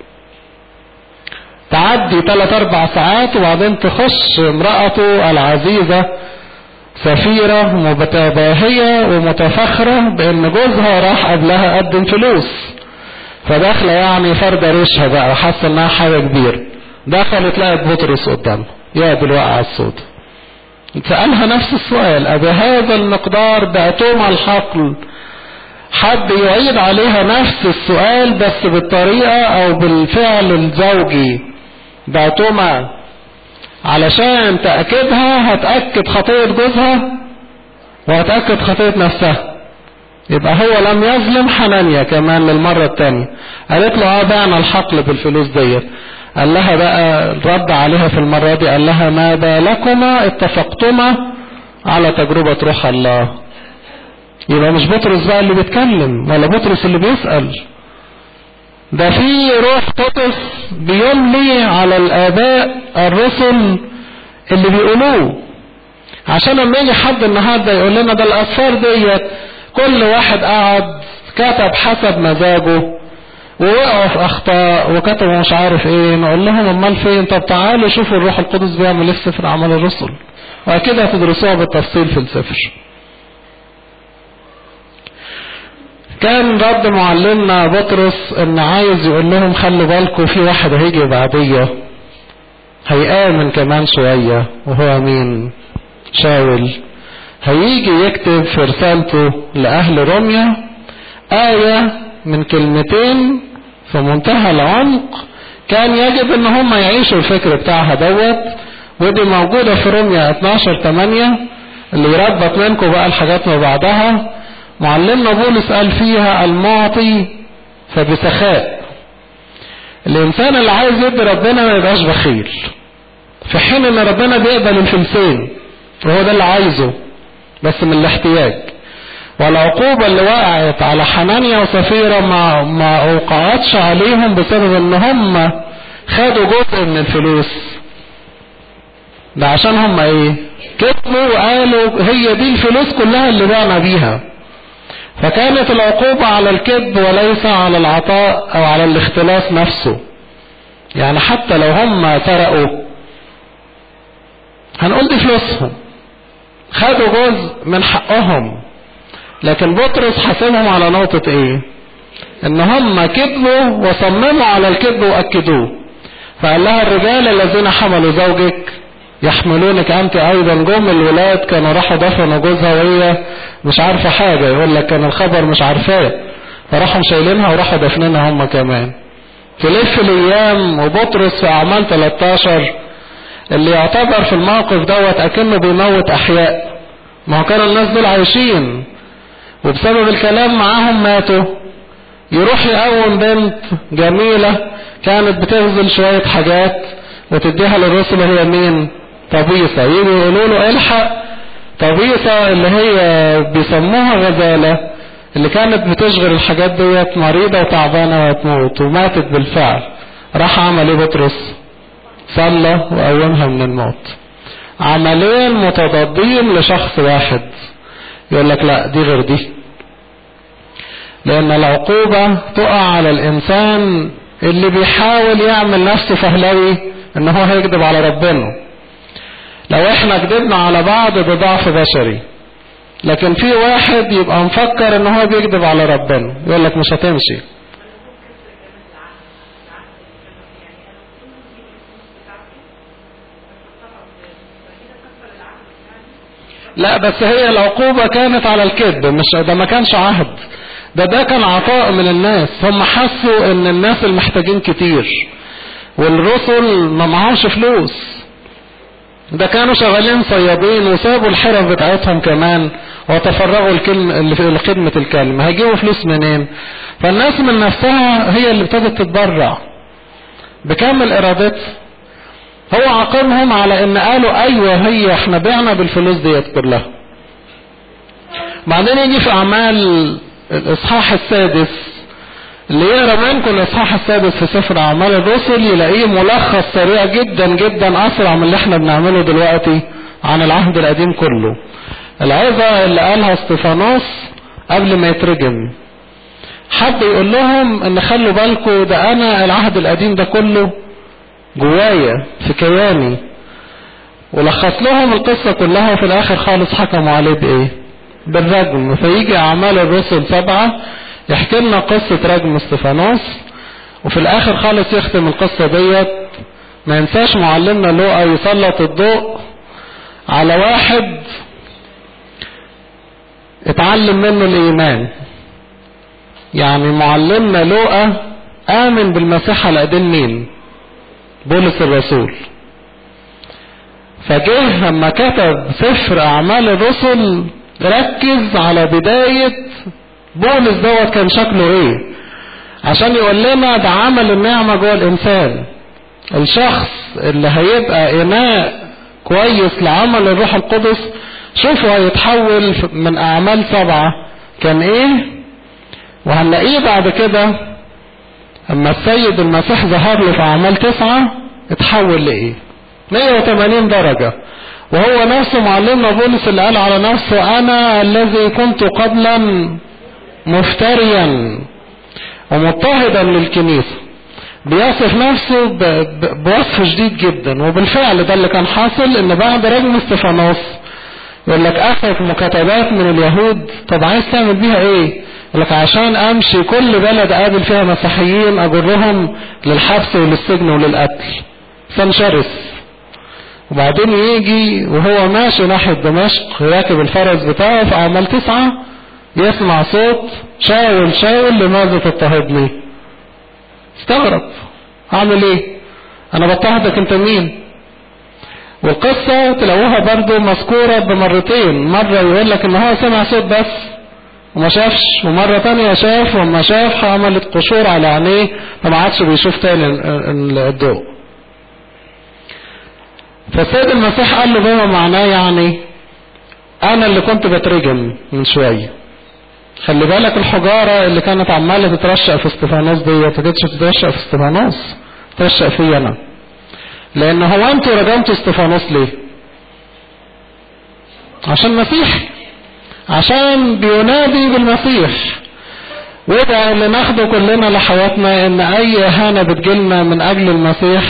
تعدي ثلاث أربع ساعات وبعدين تخش امرأته العزيزة سفيرة متباهية ومتفخرة بأن جوزها راح قبلها قدم فلوس فداخلة يعني فردة ريشها بقى وحاسة إنها حاجة كبيرة دخلت لقت بطرس قدامها يا بالوقعة السوداء سألها نفس السؤال أبهذا المقدار بعتم الحقل حد يعيد عليها نفس السؤال بس بالطريقة او بالفعل الزوجي بعتما علشان تأكدها هتأكد خطية جوزها وهتأكد خطية نفسها يبقى هو لم يظلم حنانيا كمان للمرة التانية قالت له اه بعنا الحقل بالفلوس ديت قال لها بقى رد عليها في المرة دي قال لها ما بالكما اتفقتما على تجربة روح الله يبقى مش بطرس بقى اللي بيتكلم ولا بطرس اللي بيسأل ده في روح قدس بيملي على الآباء الرسل اللي بيقولوه عشان لما يجي حد النهارده يقول لنا ده الأسفار ديت كل واحد قعد كتب حسب مزاجه ووقعوا في اخطاء وكتبوا مش عارف ايه نقول لهم امال فين طب تعالوا شوفوا الروح القدس بيعمل ايه في سفر اعمال الرسل واكيد هتدرسوها بالتفصيل في السفر كان رد معلمنا بطرس ان عايز يقول لهم خلوا بالكم في واحد هيجي بعديه هيآمن كمان شوية وهو مين شاول هيجي يكتب في رسالته لأهل روميا آية من كلمتين في منتهى العمق كان يجب ان هم يعيشوا الفكر بتاعها دوت ودي موجودة في روميا 12 8 اللي يربط منكم بقى الحاجات ما بعدها معلمنا بولس قال فيها المعطي فبسخاء الانسان اللي عايز يدي ربنا ما يبقاش بخيل في حين ان ربنا بيقبل الفلسين وهو ده اللي عايزه بس من الاحتياج والعقوبة اللي وقعت على حنانيا وسفيرة ما, ما اوقعتش عليهم بسبب ان هم خدوا جزء من الفلوس ده عشان هم ايه كتبوا وقالوا هي دي الفلوس كلها اللي بعنا بيها فكانت العقوبة على الكذب وليس على العطاء او على الاختلاس نفسه يعني حتى لو هم سرقوا هنقول دي فلوسهم خدوا جزء من حقهم لكن بطرس حاسبهم على نقطة ايه ان هم كذبوا وصمموا على الكذب واكدوه فقال لها الرجال الذين حملوا زوجك يحملونك انت ايضا جم الولاد كانوا راحوا دفنوا جوزها وهي مش عارفة حاجة يقول لك كان الخبر مش عارفاه فراحوا شايلينها وراحوا دفنينها هم كمان تلف الايام وبطرس في اعمال 13 اللي يعتبر في الموقف دوت اكنه بيموت احياء ما هو كانوا الناس دول عايشين وبسبب الكلام معاهم ماتوا يروح يقوم بنت جميلة كانت بتغزل شوية حاجات وتديها للرسل هي مين طبيصة يجوا يقولوا له الحق طبيصة اللي هي بيسموها غزالة اللي كانت بتشغل الحاجات ديت مريضة وتعبانة وتموت وماتت بالفعل راح عمل ايه بطرس صلى وقومها من الموت عملين متضادين لشخص واحد يقول لك لا دي غير دي لان العقوبة تقع على الانسان اللي بيحاول يعمل نفسه فهلوي ان هو هيكذب على ربنا لو احنا كذبنا على بعض بضعف بشري لكن في واحد يبقى مفكر ان هو بيكذب على ربنا يقول لك مش هتمشي لا بس هي العقوبة كانت على الكذب مش ده ما كانش عهد ده ده كان عطاء من الناس هم حسوا ان الناس المحتاجين كتير والرسل ما معهمش فلوس ده كانوا شغالين صيادين وسابوا الحرف بتاعتهم كمان وتفرغوا الكلمة لخدمة الكلمة هيجيبوا فلوس منين فالناس من نفسها هي اللي ابتدت تتبرع بكامل ارادتها هو عاقبهم على ان قالوا ايوه هي احنا بعنا بالفلوس ديت كلها بعدين يجي في اعمال الاصحاح السادس اللي يقرا منكم الاصحاح السادس في سفر اعمال الرسل يلاقيه ملخص سريع جدا جدا اسرع من اللي احنا بنعمله دلوقتي عن العهد القديم كله العظة اللي قالها استفانوس قبل ما يترجم حب يقول لهم ان خلوا بالكم ده انا العهد القديم ده كله جوايا في كياني ولخص لهم القصة كلها وفي الاخر خالص حكموا عليه بايه بالرجم فيجي اعمال الرسل سبعة يحكي لنا قصة رجم استفانوس وفي الاخر خالص يختم القصة ديت ما ينساش معلمنا لوقا يسلط الضوء على واحد اتعلم منه الايمان يعني معلمنا لوقا آمن بالمسيح على ايدين مين بولس الرسول فجه لما كتب سفر اعمال الرسل ركز على بداية بولس دوت كان شكله ايه عشان يقول لنا ده عمل النعمة جوه الانسان الشخص اللي هيبقى اناء كويس لعمل الروح القدس شوفوا هيتحول من اعمال سبعة كان ايه وهنلاقيه بعد كده اما السيد المسيح ظهر له في اعمال تسعة اتحول لايه 180 درجة وهو نفسه معلمنا بولس اللي قال على نفسه انا الذي كنت قبلا مفتريا ومضطهدا للكنيسة بيصف نفسه بوصف شديد جدا وبالفعل ده اللي كان حاصل ان بعد رجم استفانوس يقول لك اخذ مكاتبات من اليهود طب عايز تعمل بيها ايه يقول لك عشان امشي كل بلد اقابل فيها مسيحيين اجرهم للحبس وللسجن وللقتل سنشرس وبعدين يجي وهو ماشي ناحية دمشق راكب الفرس بتاعه في اعمال تسعة يسمع صوت شاول شاول لماذا تضطهدني استغرب اعمل ايه انا بضطهدك انت مين والقصة تلاقوها برضو مذكورة بمرتين مرة يقول لك ان هو سمع صوت بس وما شافش ومرة تانية شاف وما شاف عملت قشور على عينيه فما عادش بيشوف تاني الضوء فالسيد المسيح قال له بما معناه يعني انا اللي كنت بترجم من شوية خلي بالك الحجارة اللي كانت عمالة تترشق في استفانوس دي ما كانتش تترشق في استفانوس ترشق فيا انا لان هو انتوا رجمتوا استفانوس ليه عشان مسيح عشان بينادي بالمسيح وده اللي ناخده كلنا لحياتنا ان اي اهانة بتجيلنا من اجل المسيح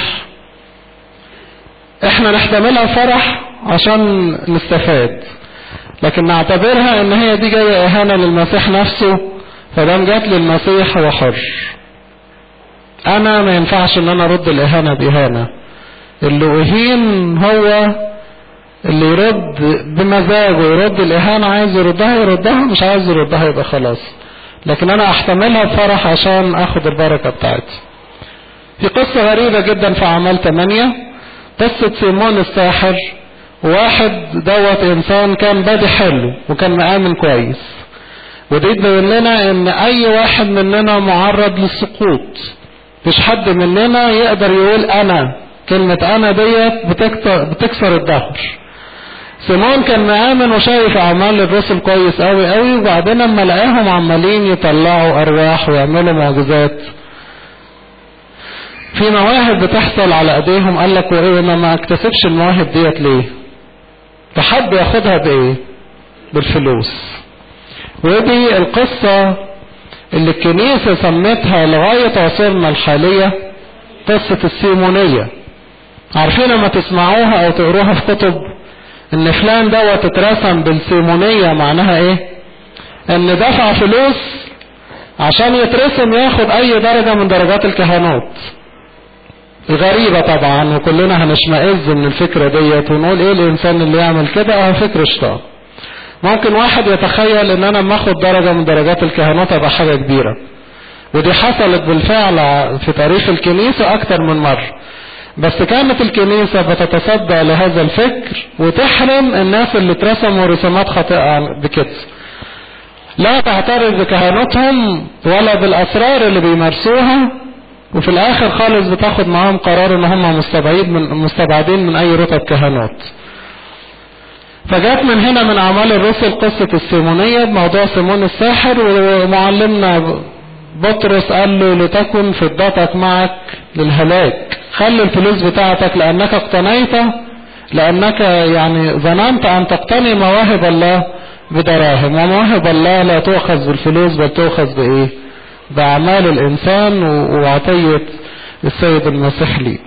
احنا نحتملها فرح عشان نستفاد لكن نعتبرها ان هي دي جاية اهانة للمسيح نفسه فدام جات للمسيح هو حر انا ما ينفعش ان انا ارد الاهانة باهانة اللي اهين هو اللي يرد بمزاجه يرد الاهانة عايز يردها يردها مش عايز يردها يبقى خلاص لكن انا احتملها بفرح عشان اخد البركة بتاعتي في قصة غريبة جدا في اعمال 8 قصة سيمون الساحر واحد دوت انسان كان بادي حلو وكان مآمن كويس ودي تبين لنا ان اي واحد مننا معرض للسقوط مش حد مننا يقدر يقول انا كلمة انا ديت بتكسر, بتكسر الظهر سيمون كان مآمن وشايف اعمال الرسل كويس قوي قوي وبعدين لما لقاهم عمالين يطلعوا ارواح ويعملوا معجزات في مواهب بتحصل على ايديهم قال لك وايه انا ما اكتسبش المواهب ديت ليه فحب ياخدها بايه بالفلوس ودي القصة اللي الكنيسة سمتها لغاية عصرنا الحالية قصة السيمونية عارفين لما تسمعوها او تقروها في كتب ان فلان دوت اترسم بالسيمونية معناها ايه ان دفع فلوس عشان يترسم ياخد اي درجة من درجات الكهنوت غريبة طبعا وكلنا هنشمئز من الفكرة ديت ونقول ايه الانسان اللي يعمل كده اه فكر شيطان ممكن واحد يتخيل ان انا لما اخد درجة من درجات الكهنوت ابقى حاجة كبيرة ودي حصلت بالفعل في تاريخ الكنيسة اكتر من مرة بس كانت الكنيسة بتتصدى لهذا الفكر وتحرم الناس اللي اترسموا رسومات خاطئة بكده لا تعترف بكهنوتهم ولا بالاسرار اللي بيمارسوها وفي الاخر خالص بتاخد معاهم قرار ان هم مستبعد من مستبعدين من اي رتب كهنوت فجات من هنا من اعمال الرسل قصة السيمونية بموضوع سيمون الساحر ومعلمنا بطرس قال له لتكن فضتك معك للهلاك خلي الفلوس بتاعتك لانك اقتنيت لانك يعني ظننت ان تقتني مواهب الله بدراهم ومواهب الله لا تؤخذ بالفلوس بل تؤخذ بايه باعمال الانسان وعطية السيد المسيح ليه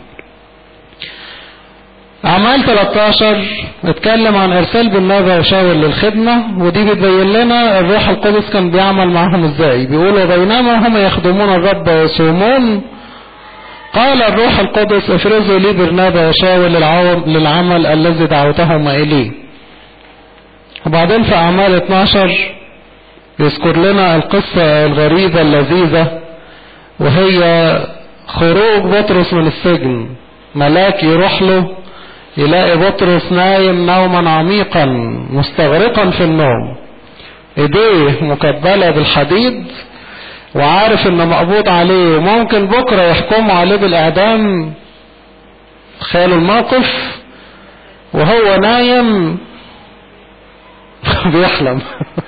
اعمال 13 اتكلم عن ارسال بالنبي وشاول للخدمة ودي بتبين لنا الروح القدس كان بيعمل معهم ازاي بيقولوا بينما هم يخدمون الرب ويصومون قال الروح القدس افرزوا لي برنابا وشاول للعمل الذي دعوتهم اليه وبعدين في اعمال 12 يذكر لنا القصة الغريبة اللذيذة وهي خروج بطرس من السجن ملاك يروح له يلاقي بطرس نايم نوما عميقا مستغرقا في النوم ايديه مكبلة بالحديد وعارف انه مقبوض عليه وممكن بكرة يحكموا عليه بالاعدام تخيلوا الموقف وهو نايم بيحلم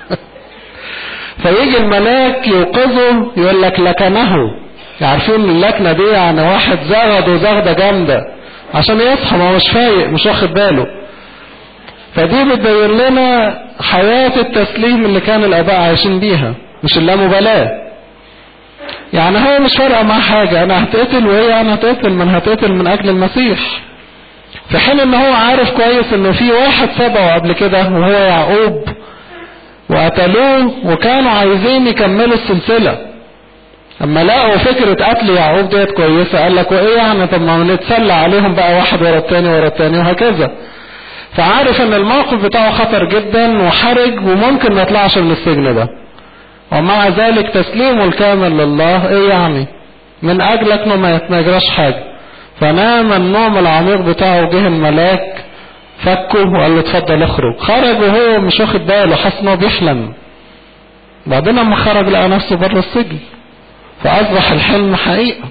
فيجي الملاك يوقظه يقول لك لكنه عارفين اللكنه دي يعني واحد زغد وزغده جامده عشان يصحى ما هو مش فايق مش واخد باله فدي بتبين لنا حياة التسليم اللي كان الآباء عايشين بيها مش اللامبالاة يعني هو مش فارقة معاه حاجة أنا هتقتل وهي أنا هتقتل من هتقتل من أجل المسيح في حين إن هو عارف كويس إنه في واحد سبقه قبل كده وهو يعقوب وقتلوه وكانوا عايزين يكملوا السلسلة اما لقوا فكرة قتل يعقوب ديت كويسة قال لك وايه يعني طب ما نتسلى عليهم بقى واحد ورا التاني ورا التاني وهكذا فعارف ان الموقف بتاعه خطر جدا وحرج وممكن ما يطلعش من السجن ده ومع ذلك تسليمه الكامل لله ايه يعني من اجلك انه ما يجراش حاجة فنام النوم العميق بتاعه جه الملاك فكه وقال له اتفضل اخرج خرج وهو مش واخد باله حاسس انه بيحلم بعدين لما خرج لقى نفسه بره السجن فاصبح الحلم حقيقه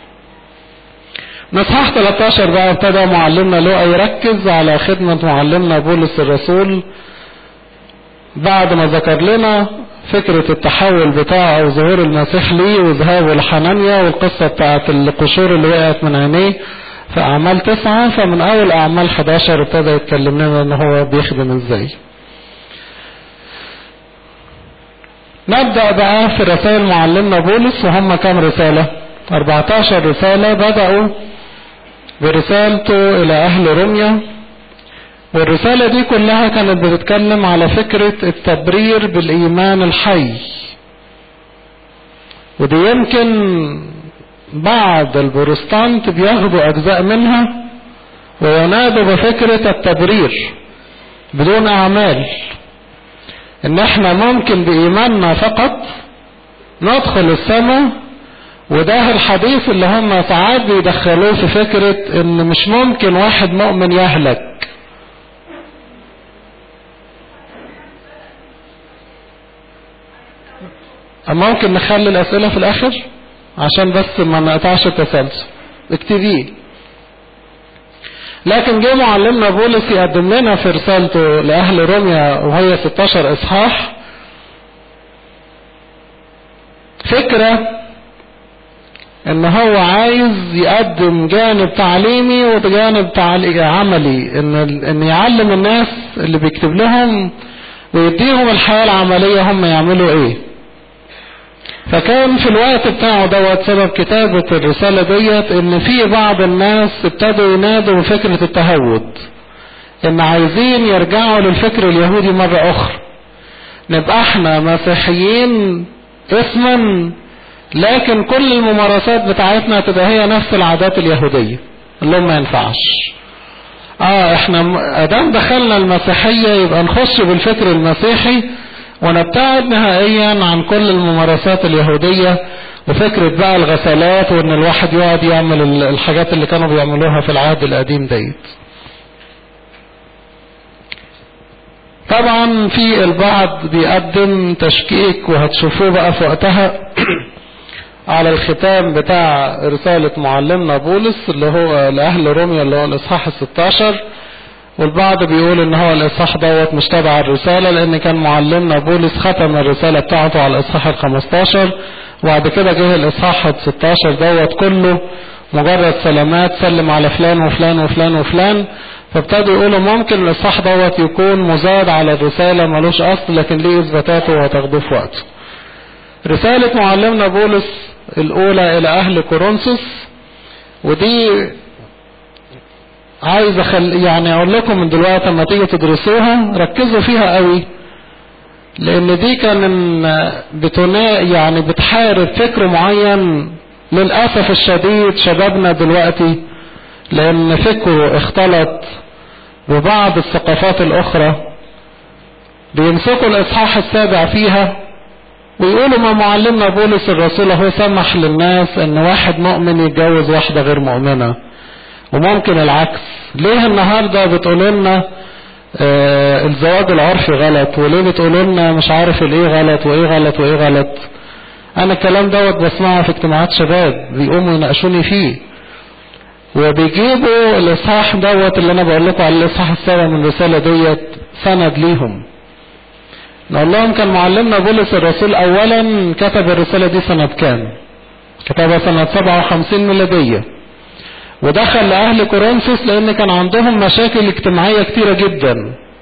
نصحاح 13 بقى ابتدى معلمنا لوقا يركز على خدمة معلمنا بولس الرسول بعد ما ذكر لنا فكرة التحول بتاعه وظهور المسيح ليه وذهابه لحنانيا والقصة بتاعت القشور اللي وقعت من عينيه في أعمال تسعة فمن أول أعمال 11 ابتدى يتكلم لنا إن هو بيخدم إزاي. نبدأ بقى في رسائل معلمنا بولس وهم كام رسالة؟ 14 رسالة بدأوا برسالته إلى أهل روميا والرسالة دي كلها كانت بتتكلم على فكرة التبرير بالإيمان الحي ودي يمكن بعض البروستانت بياخدوا أجزاء منها وينادوا بفكرة التبرير بدون أعمال إن إحنا ممكن بإيماننا فقط ندخل السماء وده الحديث اللي هم ساعات بيدخلوه في فكرة إن مش ممكن واحد مؤمن يهلك ممكن نخلي الأسئلة في الآخر عشان بس ما نقطعش التسلسل اكتبيه لكن جه معلمنا بولس يقدم لنا في رسالته لأهل روميا وهي 16 إصحاح فكرة ان هو عايز يقدم جانب تعليمي وجانب تعلي عملي ان ان يعلم الناس اللي بيكتب لهم ويديهم الحياة العملية هم يعملوا ايه فكان في الوقت بتاعه دوت سبب كتابة الرسالة ديت ان في بعض الناس ابتدوا ينادوا بفكرة التهود ان عايزين يرجعوا للفكر اليهودي مرة اخرى نبقى احنا مسيحيين اسما لكن كل الممارسات بتاعتنا تبقى هي نفس العادات اليهودية اللي ما ينفعش اه احنا ادام دخلنا المسيحية يبقى نخش بالفكر المسيحي ونبتعد نهائيا عن كل الممارسات اليهودية وفكرة بقى الغسالات وان الواحد يقعد يعمل الحاجات اللي كانوا بيعملوها في العهد القديم ديت طبعا في البعض بيقدم تشكيك وهتشوفوه بقى في وقتها على الختام بتاع رسالة معلمنا بولس اللي هو لأهل روميا اللي هو الإصحاح الستاشر والبعض بيقول ان هو الاصحاح دوت مش تبع الرسالة لان كان معلمنا بولس ختم الرسالة بتاعته على الاصحاح الخمستاشر وبعد كده جه الاصحاح الستاشر دوت كله مجرد سلامات سلم على فلان وفلان وفلان وفلان فابتدوا يقولوا ممكن الاصحاح دوت يكون مزاد على الرسالة ملوش اصل لكن ليه اثباتاته وهتاخدوه في وقته رسالة معلمنا بولس الاولى الى اهل كورنثوس ودي عايز أخل... يعني اقول لكم من دلوقتي لما تيجي تدرسوها ركزوا فيها قوي لان دي كان بتنا يعني بتحارب فكر معين للاسف الشديد شبابنا دلوقتي لان فكره اختلط ببعض الثقافات الاخرى بيمسكوا الاصحاح السابع فيها ويقولوا ما معلمنا بولس الرسول هو سمح للناس ان واحد مؤمن يتجوز واحدة غير مؤمنة وممكن العكس ليه النهاردة بتقولوا لنا آه الزواج العرفي غلط وليه بتقولوا لنا مش عارف الايه غلط وايه غلط وايه غلط انا الكلام دوت بسمعه في اجتماعات شباب بيقوموا يناقشوني فيه وبيجيبوا الاصحاح دوت اللي انا بقول لكم على الاصحاح السابع من الرساله ديت سند ليهم نقول لهم كان معلمنا بولس الرسول اولا كتب الرساله دي سنه كام كتبها سنه 57 ميلاديه ودخل لاهل كورنثوس لان كان عندهم مشاكل اجتماعيه كتيره جدا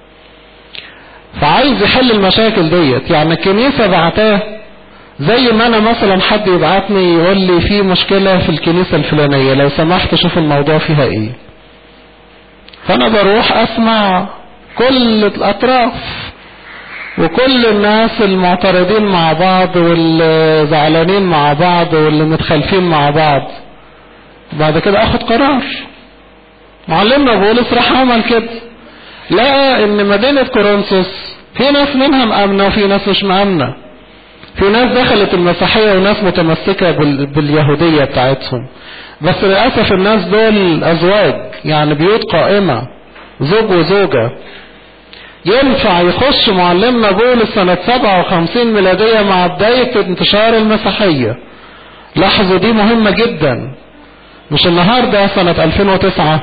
فعايز يحل المشاكل ديت يعني الكنيسه بعتاه زي ما انا مثلا حد يبعتني يقول لي في مشكلة في الكنيسة الفلانية لو سمحت شوف الموضوع فيها ايه فانا بروح اسمع كل الاطراف وكل الناس المعترضين مع بعض واللي زعلانين مع بعض واللي متخالفين مع بعض بعد كده اخد قرار معلمنا بولس راح عمل كده لقى ان مدينة كورنثوس في ناس منها مأمنة وفي ناس مش مأمنة في ناس دخلت المسيحية وناس متمسكة باليهودية بتاعتهم بس للأسف الناس دول أزواج يعني بيوت قائمة زوج وزوجة ينفع يخش معلمنا بولس سنة 57 ميلادية مع بداية انتشار المسيحية لاحظوا دي مهمة جدا مش النهاردة سنة 2009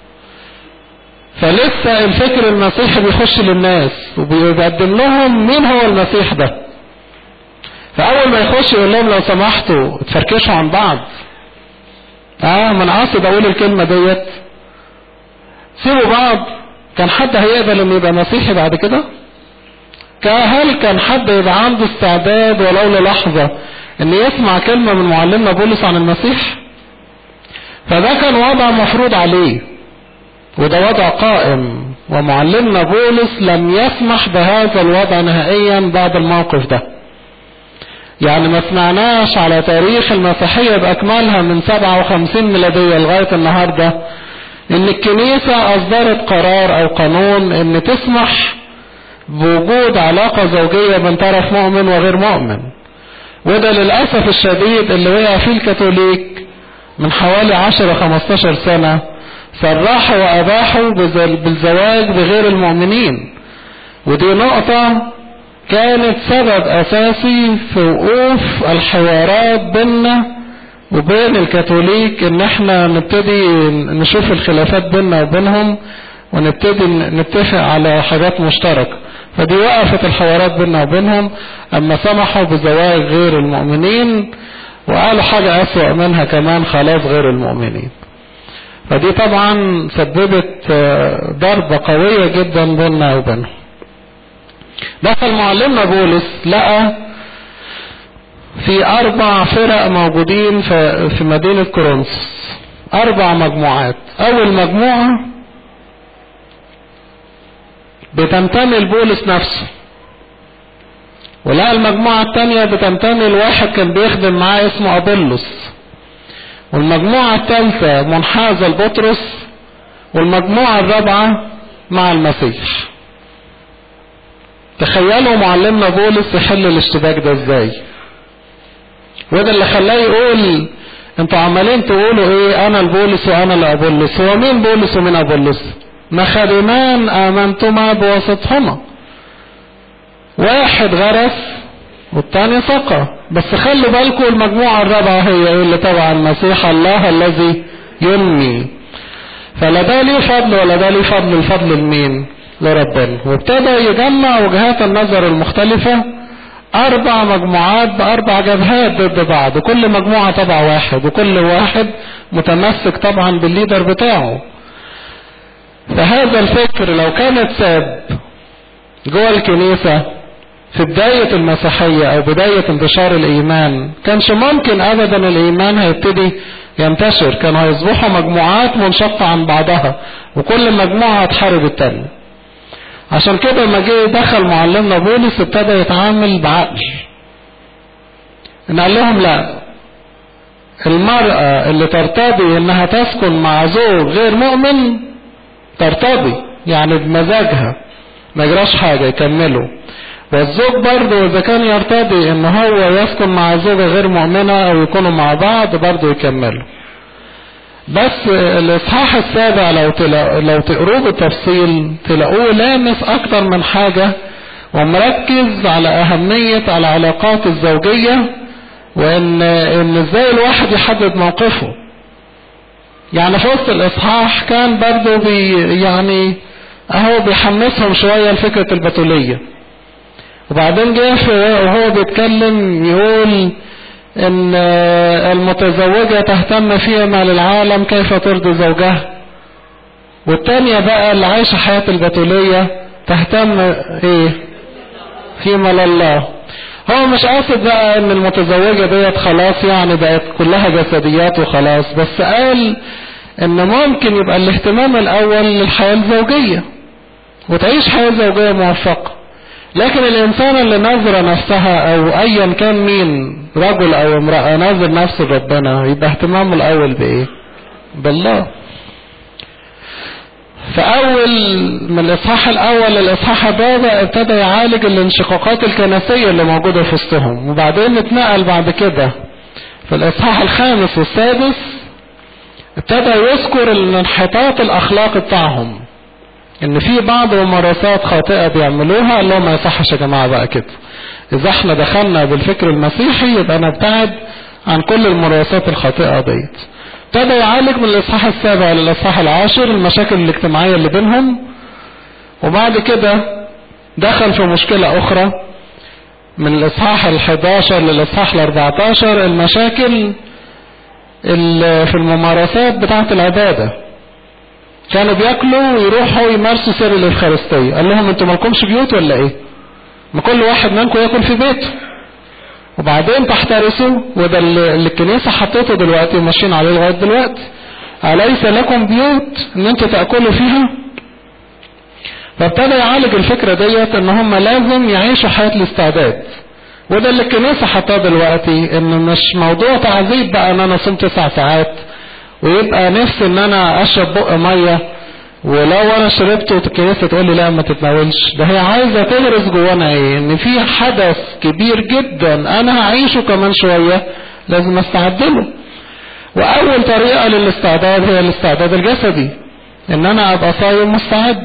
فلسه الفكر المسيحي بيخش للناس وبيقدم لهم مين هو المسيح ده فاول ما يخش يقول لهم لو سمحتوا تفركشوا عن بعض اه ما انا قاصد اقول الكلمه ديت سيبوا بعض كان حد هيقبل انه يبقى مسيحي بعد كده هل كان حد يبقى عنده استعداد ولو للحظة ان يسمع كلمة من معلمنا بولس عن المسيح فده كان وضع مفروض عليه وده وضع قائم ومعلمنا بولس لم يسمح بهذا الوضع نهائيا بعد الموقف ده يعني ما سمعناش على تاريخ المسيحية بأكملها من 57 ميلادية لغاية النهاردة ان الكنيسة اصدرت قرار او قانون ان تسمح بوجود علاقة زوجية بين طرف مؤمن وغير مؤمن وده للأسف الشديد اللي وقع فيه الكاثوليك من حوالي 10 15 سنة صرحوا وأباحوا بالزواج بغير المؤمنين ودي نقطة كانت سبب أساسي في وقوف الحوارات بيننا وبين الكاثوليك ان احنا نبتدي نشوف الخلافات بيننا وبينهم ونبتدي نتفق على حاجات مشتركة فدي وقفت الحوارات بيننا وبينهم اما سمحوا بزواج غير المؤمنين وقالوا حاجة اسوأ منها كمان خلاص غير المؤمنين فدي طبعا سببت ضربة قوية جدا بيننا وبينهم دخل معلمنا بولس لقى في أربع فرق موجودين في مدينة كورنثوس أربع مجموعات أول مجموعة بتنتمي لبولس نفسه ولقى المجموعة التانية بتنتمي لواحد كان بيخدم معاه اسمه أبولس والمجموعة الثالثة منحازة لبطرس والمجموعة الرابعة مع المسيح تخيلوا معلمنا بولس يحل الاشتباك ده ازاي وده اللي خلاه يقول انتوا عمالين تقولوا ايه انا البولس وانا لابولس هو مين بولس ومين ابولس مخدمان امنتما بواسطهما واحد غرس والتاني سقى بس خلوا بالكم المجموعة الرابعة هي ايه اللي تبع المسيح الله الذي ينمي فلا ده ليه فضل ولا ده ليه فضل الفضل لمين لربنا وابتدى يجمع وجهات النظر المختلفة أربع مجموعات بأربع جبهات ضد بعض وكل مجموعة تبع واحد وكل واحد متمسك طبعا بالليدر بتاعه فهذا الفكر لو كانت ساب جوه الكنيسة في بداية المسيحية أو بداية انتشار الإيمان كانش ممكن أبدا الإيمان هيبتدي ينتشر كانوا هيصبحوا مجموعات منشقة عن بعضها وكل مجموعة هتحارب التانية عشان كده لما جه دخل معلمنا بولس ابتدى يتعامل بعقل ان قال لهم لا المرأة اللي ترتضي انها تسكن مع زوج غير مؤمن ترتضي يعني بمزاجها ما يجراش حاجة يكملوا والزوج برضه اذا كان يرتضي ان هو يسكن مع زوجة غير مؤمنة او يكونوا مع بعض برضه يكملوا بس الاصحاح السابع لو تلا لو تقروه بالتفصيل تلاقوه لامس اكتر من حاجة ومركز على اهمية العلاقات الزوجية وان ان ازاي الواحد يحدد موقفه يعني في وسط الاصحاح كان برضه بي يعني اهو بيحمسهم شوية لفكرة البتولية وبعدين جه وهو بيتكلم يقول ان المتزوجة تهتم فيما للعالم كيف ترضي زوجها والتانية بقى اللي عايشة حياة البتولية تهتم ايه فيما لله هو مش قاصد بقى ان المتزوجة ديت خلاص يعني بقت كلها جسديات وخلاص بس قال ان ممكن يبقى الاهتمام الاول للحياة الزوجية وتعيش حياة زوجية موفقة لكن الانسان اللي نظر نفسها او ايا كان مين رجل او امرأة نظر نفسه لربنا يبقى اهتمامه الاول بايه بالله فاول من الاصحاح الاول للاصحاح الرابع ابتدى يعالج الانشقاقات الكنسية اللي موجودة في وسطهم وبعدين اتنقل بعد كده في الاصحاح الخامس والسادس ابتدى يذكر الانحطاط الاخلاقي بتاعهم ان في بعض الممارسات خاطئة بيعملوها اللي هو ما يصحش يا جماعة بقى كده اذا احنا دخلنا بالفكر المسيحي يبقى نبتعد عن كل الممارسات الخاطئة ديت ابتدى يعالج من الاصحاح السابع للاصحاح العاشر المشاكل الاجتماعية اللي بينهم وبعد كده دخل في مشكلة اخرى من الاصحاح ال11 للاصحاح ال14 المشاكل في الممارسات بتاعة العبادة كانوا بياكلوا ويروحوا يمارسوا سر الافخارستيه قال لهم انتوا مالكمش بيوت ولا ايه ما كل واحد منكم ياكل في بيته وبعدين تحترسوا وده اللي الكنيسه حطيته دلوقتي وماشيين عليه لغايه دلوقتي اليس لكم بيوت ان انتوا تاكلوا فيها فابتدى يعالج الفكره ديت ان هم لازم يعيشوا حياه الاستعداد وده اللي الكنيسه حطاه دلوقتي ان مش موضوع تعذيب بقى ان انا صمت تسع ساعات ويبقى نفسي ان انا اشرب بق ميه ولو انا شربته الكنيسه تقول لي لا ما تتناولش ده هي عايزه تغرس جوانا ايه ان في حدث كبير جدا انا هعيشه كمان شويه لازم استعد له واول طريقه للاستعداد هي الاستعداد الجسدي ان انا ابقى صايم مستعد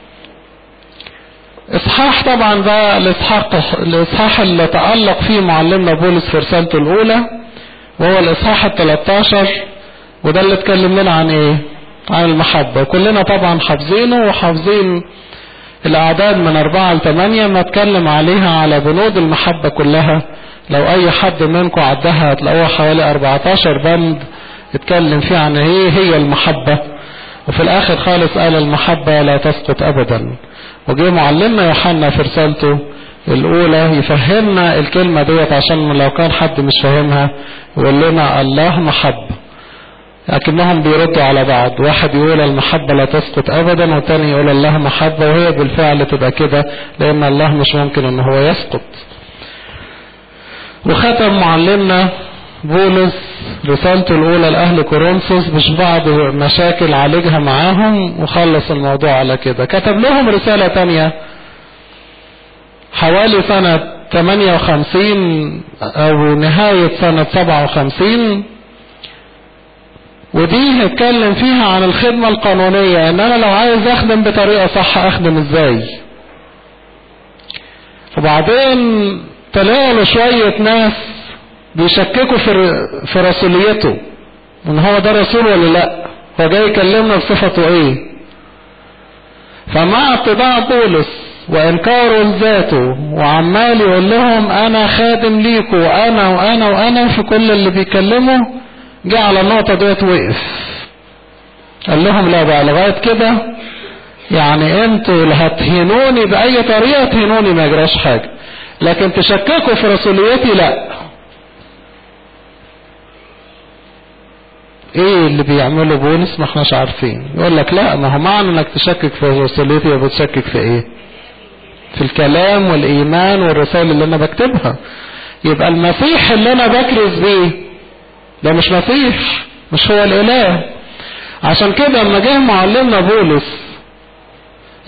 اصحاح طبعا ده الاصحاح الاصحاح اللي تالق فيه معلمنا بولس في رسالته الاولى وهو الاصحاح ال 13 وده اللي اتكلم لنا عن ايه عن المحبة كلنا طبعا حافظينه وحافظين الاعداد من اربعة لثمانية ما اتكلم عليها على بنود المحبة كلها لو اي حد منكم عدها هتلاقوها حوالي 14 بند اتكلم فيه عن ايه هي المحبة وفي الاخر خالص قال المحبة لا تسقط ابدا وجه معلمنا يوحنا في رسالته الاولى يفهمنا الكلمة ديت عشان لو كان حد مش فاهمها يقول لنا الله محبة لكنهم بيردوا على بعض واحد يقول المحبة لا تسقط ابدا والتاني يقول الله محبة وهي بالفعل تبقى كده لان الله مش ممكن ان هو يسقط وختم معلمنا بولس رسالته الاولى لاهل كورنثوس مش بعض مشاكل عالجها معاهم وخلص الموضوع على كده كتب لهم رسالة تانية حوالي سنة 58 او نهاية سنة 57 ودي هتكلم فيها عن الخدمة القانونية ان انا لو عايز اخدم بطريقة صح اخدم ازاي وبعدين طلعوا له شوية ناس بيشككوا في في رسوليته ان هو ده رسول ولا لا هو جاي يكلمنا بصفته ايه فمع اتباع بولس وانكاره لذاته وعمال يقول لهم انا خادم ليكوا وانا وانا وانا في كل اللي بيكلمه جه على النقطة ديت وقف قال لهم لا بقى لغاية كده يعني انتوا اللي هتهينوني بأي طريقة تهينوني ما يجراش حاجة لكن تشككوا في رسوليتي لا ايه اللي بيعمله بولس ما احناش عارفين يقول لك لا ما هو معنى انك تشكك في رسوليتي يبقى بتشكك في ايه في الكلام والايمان والرسائل اللي انا بكتبها يبقى المسيح اللي انا بكرز بيه ده مش مسيح مش هو الاله عشان كده لما جه معلمنا بولس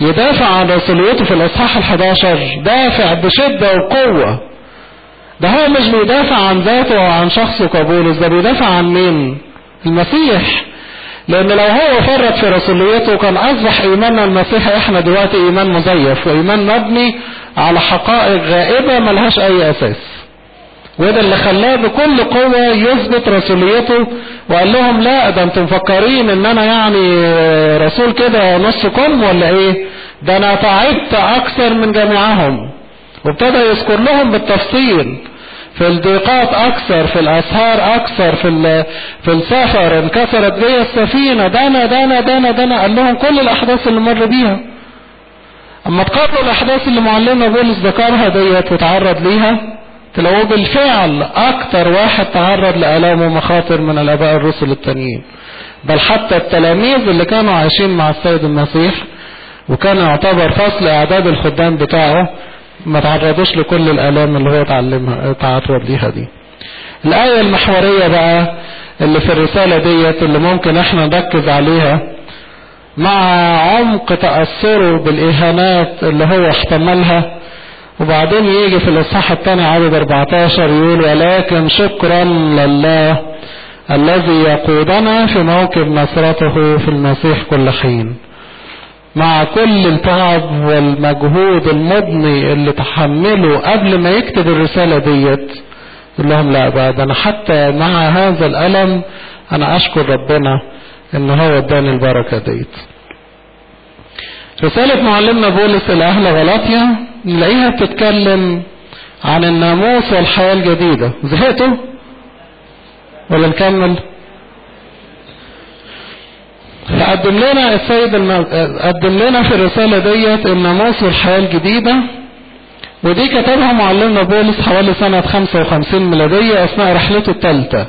يدافع عن رسوليته في الاصحاح ال11 دافع بشدة وقوة ده هو مش بيدافع عن ذاته او عن شخصه كبولس ده بيدافع عن مين المسيح لان لو هو فرط في رسوليته كان اصبح ايماننا المسيحي احنا دلوقتي ايمان مزيف وايمان مبني على حقائق غائبة ملهاش اي اساس وده اللي خلاه بكل قوة يثبت رسوليته وقال لهم لا ده انتم مفكرين ان انا يعني رسول كده نص كم ولا ايه ده انا تعبت اكثر من جميعهم وابتدى يذكر لهم بالتفصيل في الضيقات اكثر في الاسهار اكثر في في السفر انكسرت بيا السفينة دنا دنا دنا دنا قال لهم كل الاحداث اللي مر بيها اما تقارنوا الاحداث اللي معلمنا بولس ذكرها ديت وتعرض ليها تلاقوه بالفعل اكتر واحد تعرض لالام ومخاطر من الاباء الرسل التانيين بل حتى التلاميذ اللي كانوا عايشين مع السيد المسيح وكان يعتبر فصل اعداد الخدام بتاعه ما تعرضوش لكل الالام اللي هو اتعلمها تعرض ليها دي الايه المحوريه بقى اللي في الرساله ديت اللي ممكن احنا نركز عليها مع عمق تاثره بالاهانات اللي هو احتملها وبعدين يجي في الاصحاح الثاني عدد 14 يقول ولكن شكرا لله الذي يقودنا في موكب نصرته في المسيح كل حين مع كل التعب والمجهود المضني اللي تحمله قبل ما يكتب الرسالة ديت يقول لهم لا بقى ده انا حتى مع هذا الألم انا اشكر ربنا ان هو اداني البركة ديت رسالة معلمنا بولس إلى أهل غلاطيا نلاقيها بتتكلم عن الناموس والحياة الجديدة زهقتوا؟ ولا نكمل؟ فقدم لنا السيد الم... قدم لنا في الرسالة ديت الناموس والحياة الجديدة ودي كتبها معلمنا بولس حوالي سنة 55 ميلادية أثناء رحلته الثالثة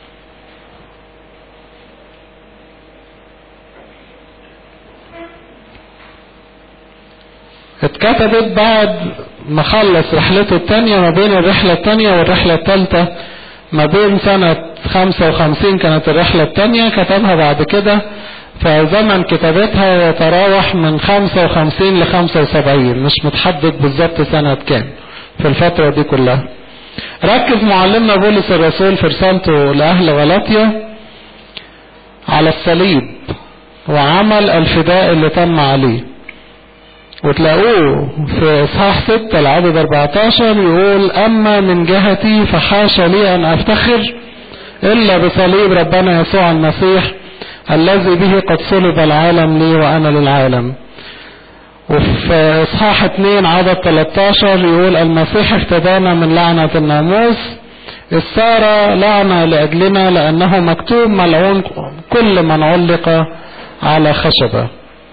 اتكتبت بعد ما خلص رحلته الثانية ما بين الرحلة الثانية والرحلة الثالثة ما بين سنة 55 كانت الرحلة الثانية كتبها بعد كده فزمن كتابتها يتراوح من 55 ل 75 مش متحدد بالظبط سنة كام في الفترة دي كلها ركز معلمنا بولس الرسول في رسالته لأهل غلاطيا على الصليب وعمل الفداء اللي تم عليه وتلاقوه في اصحاح 6 العدد 14 يقول اما من جهتي فحاش لي ان افتخر الا بصليب ربنا يسوع المسيح الذي به قد صلب العالم لي وانا للعالم وفي اصحاح 2 عدد 13 يقول المسيح افتدانا من لعنة الناموس إذ صار لعنة لأجلنا لأنه مكتوب ملعون كل من علق على خشبه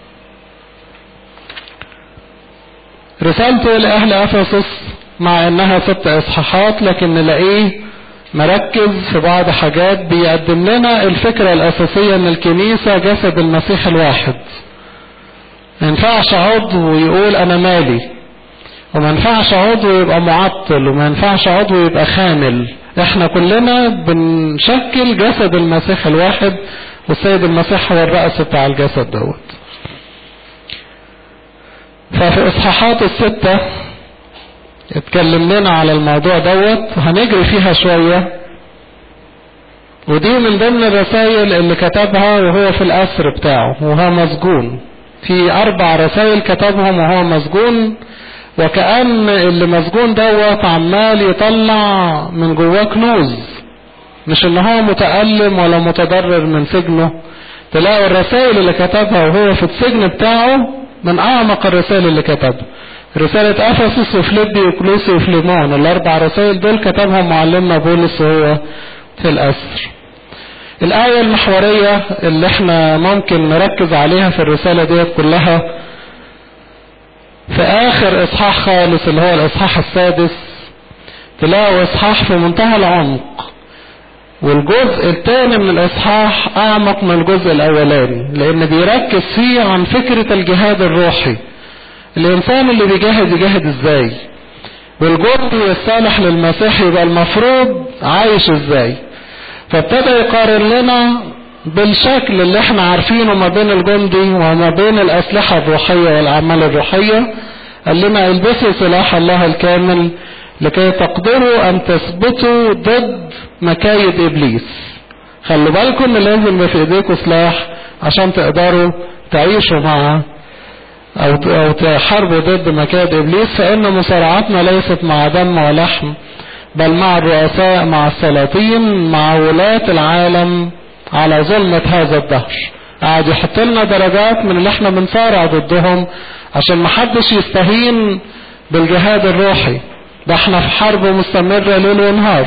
رسالته لأهل أفسس مع إنها ست إصحاحات لكن نلاقيه مركز في بعض حاجات بيقدم لنا الفكرة الأساسية إن الكنيسة جسد المسيح الواحد ما ينفعش عضو ويقول أنا مالي وما ينفعش عضو يبقى معطل وما ينفعش عضو يبقى خامل احنا كلنا بنشكل جسد المسيح الواحد والسيد المسيح هو الرأس بتاع الجسد دوت ففي اصحاحات الستة اتكلم لنا على الموضوع دوت هنجري فيها شوية ودي من ضمن الرسائل اللي كتبها وهو في الأسر بتاعه وهو مسجون في أربع رسائل كتبهم وهو مسجون وكأن اللي مسجون دوت عمال يطلع من جواه كنوز مش ان هو متألم ولا متضرر من سجنه تلاقوا الرسائل اللي كتبها وهو في السجن بتاعه من اعمق الرسائل اللي كتبها رسالة افسس وفليبي وكلوسي وفليمون الاربع رسائل دول كتبهم معلمنا بولس وهو في الاسر الآية المحورية اللي احنا ممكن نركز عليها في الرسالة ديت كلها في آخر إصحاح خالص اللي هو الإصحاح السادس تلاقوا إصحاح في منتهى العمق والجزء الثاني من الإصحاح أعمق من الجزء الأولاني لأن بيركز فيه عن فكرة الجهاد الروحي الإنسان اللي بيجاهد يجاهد إزاي والجزء الصالح للمسيح يبقى المفروض عايش إزاي فابتدى يقارن لنا بالشكل اللي احنا عارفينه ما بين الجندي وما بين الأسلحة الروحية والأعمال الروحية قال لنا البسوا سلاح الله الكامل لكي تقدروا أن تثبتوا ضد مكايد إبليس خلوا بالكم ان لازم يبقى في ايديكم سلاح عشان تقدروا تعيشوا مع او او تحاربوا ضد مكائد ابليس فان مصارعتنا ليست مع دم ولحم بل مع الرؤساء مع السلاطين مع ولاة العالم على ظلمة هذا الدهر قاعد يحط لنا درجات من اللي احنا بنصارع ضدهم عشان محدش يستهين بالجهاد الروحي ده احنا في حرب مستمرة ليل ونهار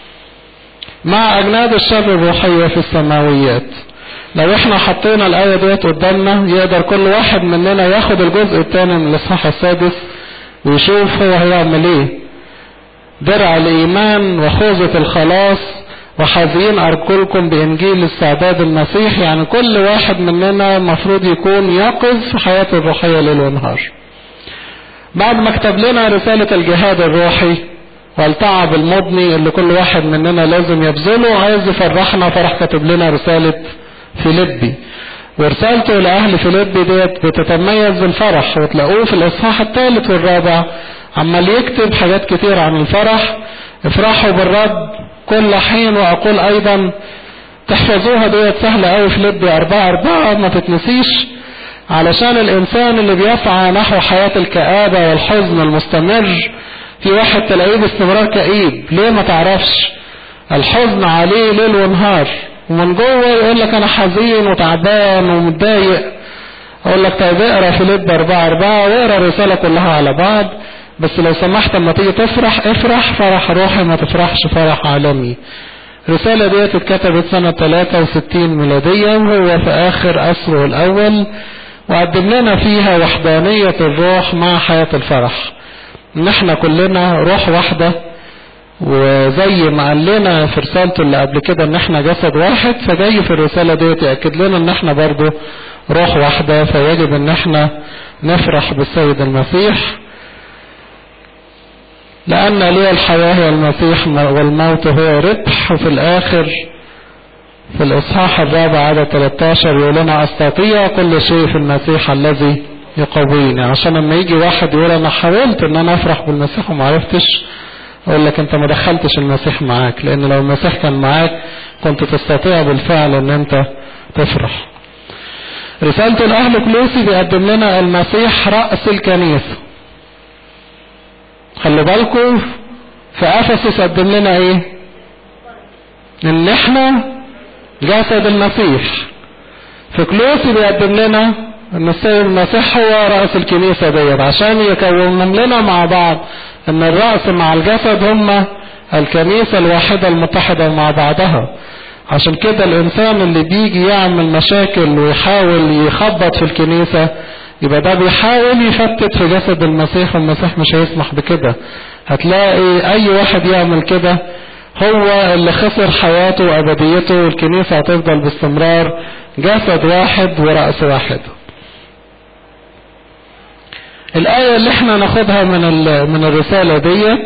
مع أجناد الشر الروحية في السماويات لو احنا حطينا الآية ديت قدامنا يقدر كل واحد مننا ياخد الجزء الثاني من الإصحاح السادس ويشوف هو هيعمل ايه درع الإيمان وخوذة الخلاص وحاذين أرجلكم بإنجيل السعداد المسيح يعني كل واحد مننا مفروض يكون يقظ في حياته الروحية ليل ونهار بعد ما كتب لنا رسالة الجهاد الروحي والتعب المضني اللي كل واحد مننا لازم يبذله عايز يفرحنا فرح كاتب لنا رسالة فيليبي ورسالته لأهل فيليبي ديت بتتميز بالفرح وتلاقوه في الإصحاح الثالث والرابع عمال يكتب حاجات كتير عن الفرح افرحوا بالرب كل حين وأقول أيضا تحفظوها ديت سهلة أوي فيليبي أربعة أربعة ما تتنسيش علشان الإنسان اللي بيسعى نحو حياة الكآبة والحزن المستمر في واحد تلاقيه باستمرار كئيب ليه ما تعرفش الحزن عليه ليل ونهار ومن جوه يقول لك انا حزين وتعبان ومتضايق اقول لك طيب اقرا فيليب 4 4 واقرا الرساله كلها على بعض بس لو سمحت اما تيجي تفرح افرح فرح روحي ما تفرحش فرح عالمي الرسالة ديت اتكتبت سنة 63 ميلادية وهو في آخر أسره الأول وقدم لنا فيها وحدانية الروح مع حياة الفرح ان احنا كلنا روح واحدة وزي ما قال لنا في رسالته اللي قبل كده ان احنا جسد واحد فجاي في الرسالة ديت يأكد لنا ان احنا برضو روح واحدة فيجب ان احنا نفرح بالسيد المسيح لأن لي الحياة هي المسيح والموت هو ربح وفي الآخر في الإصحاح الرابع عدد 13 يقول لنا أستطيع كل شيء في المسيح الذي يقويني عشان لما يجي واحد يقول انا حاولت ان انا افرح بالمسيح وما عرفتش اقول لك انت ما دخلتش المسيح معاك لان لو المسيح كان معاك كنت تستطيع بالفعل ان انت تفرح رسالة الاهل كلوسي بيقدم لنا المسيح رأس الكنيسة خلي بالكم في افسس قدم لنا ايه ان احنا جسد المسيح في كلوسي بيقدم لنا ان السيد المسيح هو رأس الكنيسة ديت عشان يكونهم لنا مع بعض ان الرأس مع الجسد هما الكنيسة الواحدة المتحدة مع بعضها عشان كده الانسان اللي بيجي يعمل مشاكل ويحاول يخبط في الكنيسة يبقى ده بيحاول يفتت في جسد المسيح والمسيح مش هيسمح بكده هتلاقي اي واحد يعمل كده هو اللي خسر حياته وابديته والكنيسة هتفضل باستمرار جسد واحد ورأس واحد الآية اللي احنا ناخدها من من الرسالة ديت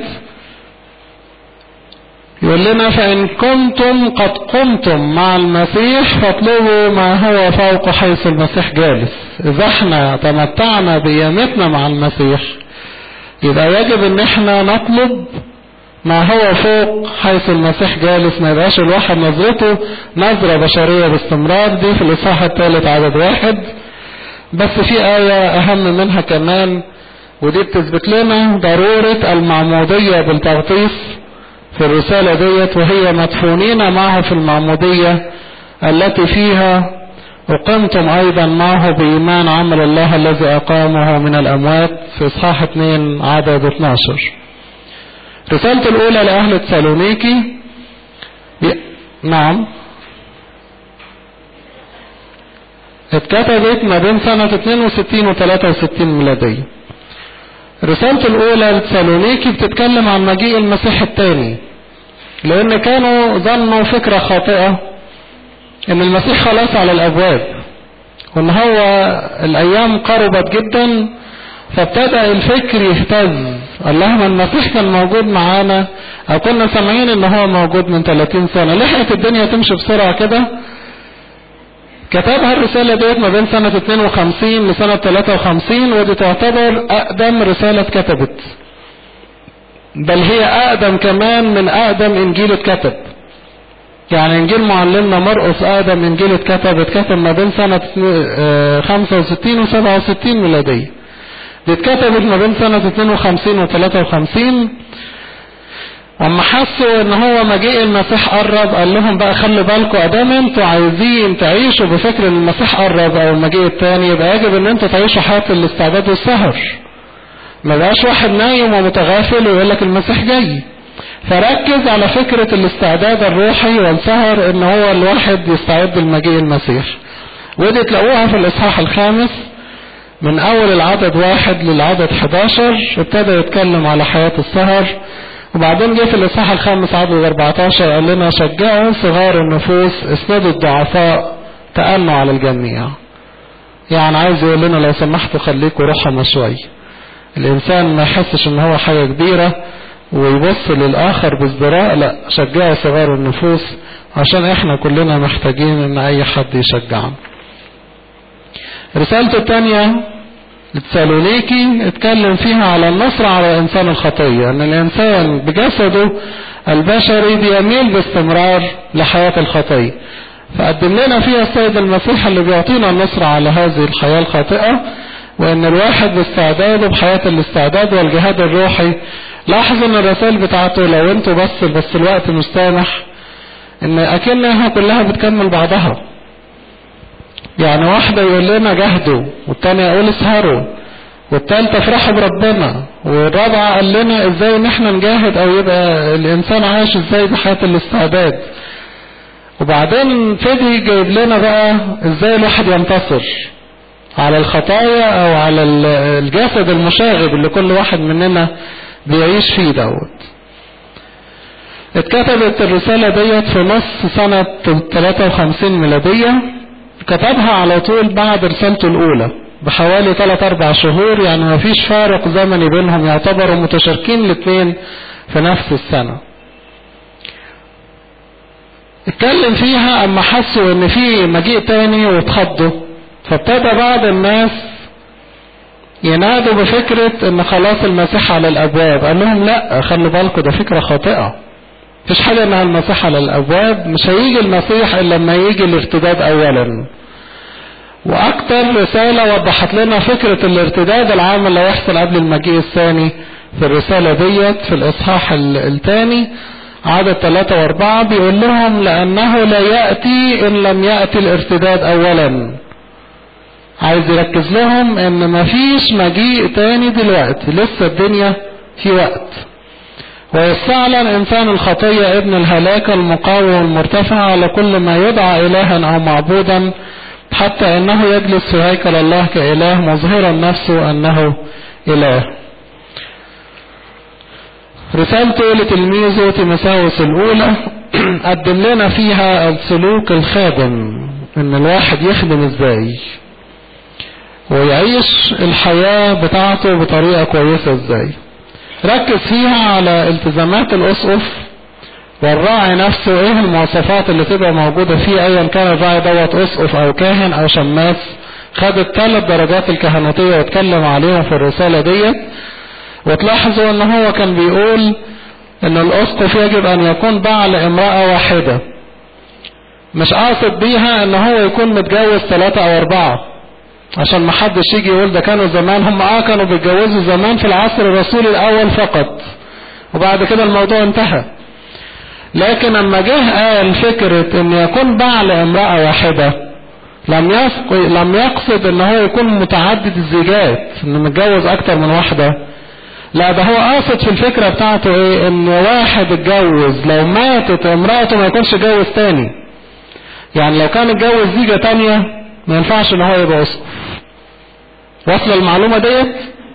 يقول لنا فإن كنتم قد قمتم مع المسيح فاطلبوا ما هو فوق حيث المسيح جالس إذا احنا تمتعنا بقيامتنا مع المسيح يبقى يجب ان احنا نطلب ما هو فوق حيث المسيح جالس ما يبقاش الواحد نظرته نظرة بشرية باستمرار دي في الإصحاح الثالث عدد واحد بس في آية أهم منها كمان ودي بتثبت لنا ضرورة المعمودية بالتغطيس في الرسالة ديت وهي مدفونين معه في المعمودية التي فيها وقمتم أيضا معه بإيمان عمل الله الذي أقامه من الأموات في إصحاح 2 عدد 12 رسالة الأولى لأهل تسالونيكي نعم اتكتبت ما بين سنة 62 و 63 ميلادية رسالته الأولى لتسالونيكي بتتكلم عن مجيء المسيح الثاني لأن كانوا ظنوا فكرة خاطئة إن المسيح خلاص على الأبواب وإن هو الأيام قربت جدا فابتدأ الفكر يهتز اللهم المسيح كان موجود معانا أو كنا سامعين إن هو موجود من 30 سنة لحقت الدنيا تمشي بسرعة كده كتبها الرسالة ديت ما بين سنة 52 لسنة 53 ودي تعتبر أقدم رسالة كتبت بل هي أقدم كمان من أقدم إنجيل اتكتب يعني إنجيل معلمنا مرقس أقدم إنجيل اتكتب اتكتب ما بين سنة 65 و 67 ميلادية دي اتكتبت ما بين سنة 52 و 53 اما حسوا ان هو مجيء المسيح قرب قال لهم بقى خلوا بالكم ادام انتوا عايزين تعيشوا بفكر ان المسيح قرب او المجيء الثاني يبقى يجب ان انتوا تعيشوا حياه الاستعداد والسهر ما بقاش واحد نايم ومتغافل ويقول لك المسيح جاي فركز على فكرة الاستعداد الروحي والسهر ان هو الواحد يستعد لمجيء المسيح ودي تلاقوها في الاصحاح الخامس من اول العدد واحد للعدد 11 ابتدى يتكلم على حياة السهر وبعدين جه في الاصحاح الخامس عدد 14 قال لنا شجعوا صغار النفوس اسندوا الضعفاء تأنوا على الجميع يعني عايز يقول لنا لو سمحتوا خليكوا رحمة شوية الانسان ما يحسش ان هو حاجة كبيرة ويبص للاخر بازدراء لا شجعوا صغار النفوس عشان احنا كلنا محتاجين ان اي حد يشجعنا رسالته الثانية لتسالونيكي اتكلم فيها على النصر على انسان الخطية ان الانسان بجسده البشري بيميل باستمرار لحياة الخطية فقدم لنا فيها السيد المسيح اللي بيعطينا النصر على هذه الحياة الخاطئة وان الواحد باستعداده بحياة الاستعداد والجهاد الروحي لاحظوا ان الرسائل بتاعته لو انتوا بس بس الوقت مش سامح ان اكنها كلها بتكمل بعضها يعني واحدة يقول لنا جهدوا والتانية يقول اسهروا والتالتة افرحوا بربنا والرابعة قال لنا ازاي ان احنا نجاهد او يبقى الانسان عايش ازاي بحياة الاستعداد وبعدين فدي جايب لنا بقى ازاي الواحد ينتصر على الخطايا او على الجسد المشاغب اللي كل واحد مننا بيعيش فيه دوت اتكتبت الرسالة ديت في نص سنة 53 ميلادية كتبها على طول بعد رسالته الأولى بحوالي 3 4 شهور يعني ما فيش فارق زمني بينهم يعتبروا متشاركين الاثنين في نفس السنة اتكلم فيها اما حسوا ان في مجيء تاني واتخضوا فابتدى بعض الناس ينادوا بفكرة ان خلاص المسيح على الابواب قال لهم لا خلوا بالكم ده فكرة خاطئة مفيش حاجة انها المسيح على الابواب مش هيجي المسيح الا لما يجي الارتداد اولا واكتر رسالة وضحت لنا فكرة الارتداد العام اللي هيحصل قبل المجيء الثاني في الرسالة ديت في الاصحاح الثاني عدد ثلاثة واربعة بيقول لهم لانه لا يأتي ان لم يأتي الارتداد اولا عايز يركز لهم ان مفيش مجيء تاني دلوقتي لسه الدنيا في وقت ويستعلن انسان الخطية ابن الهلاك المقاوم المرتفع على كل ما يدعى الها او معبودا حتى انه يجلس في هيكل الله كاله مظهرا نفسه انه اله رسالته لتلميذه تيموثاوس الاولى قدم لنا فيها السلوك الخادم ان الواحد يخدم ازاي ويعيش الحياة بتاعته بطريقة كويسة ازاي ركز فيها على التزامات الاسقف والراعي نفسه ايه المواصفات اللي تبقى موجودة فيه ايا كان الراعي دوت اسقف او كاهن او شماس خد الثلاث درجات الكهنوتية واتكلم عليهم في الرسالة ديت وتلاحظوا ان هو كان بيقول ان الاسقف يجب ان يكون بعل امرأة واحدة مش قاصد بيها ان هو يكون متجوز ثلاثة او اربعة عشان ما حدش يجي يقول ده كانوا زمان هم اه كانوا بيتجوزوا زمان في العصر الرسولي الاول فقط وبعد كده الموضوع انتهى لكن اما جه قال فكرة ان يكون بعل امرأة واحدة لم يسق... لم يقصد ان هو يكون متعدد الزيجات انه متجوز اكتر من واحدة لا ده هو قاصد في الفكرة بتاعته ايه ان واحد اتجوز لو ماتت امرأته ما يكونش جوز تاني يعني لو كان اتجوز زيجة تانية ما ينفعش ان هو يبقى اسقف واصله المعلومة ديت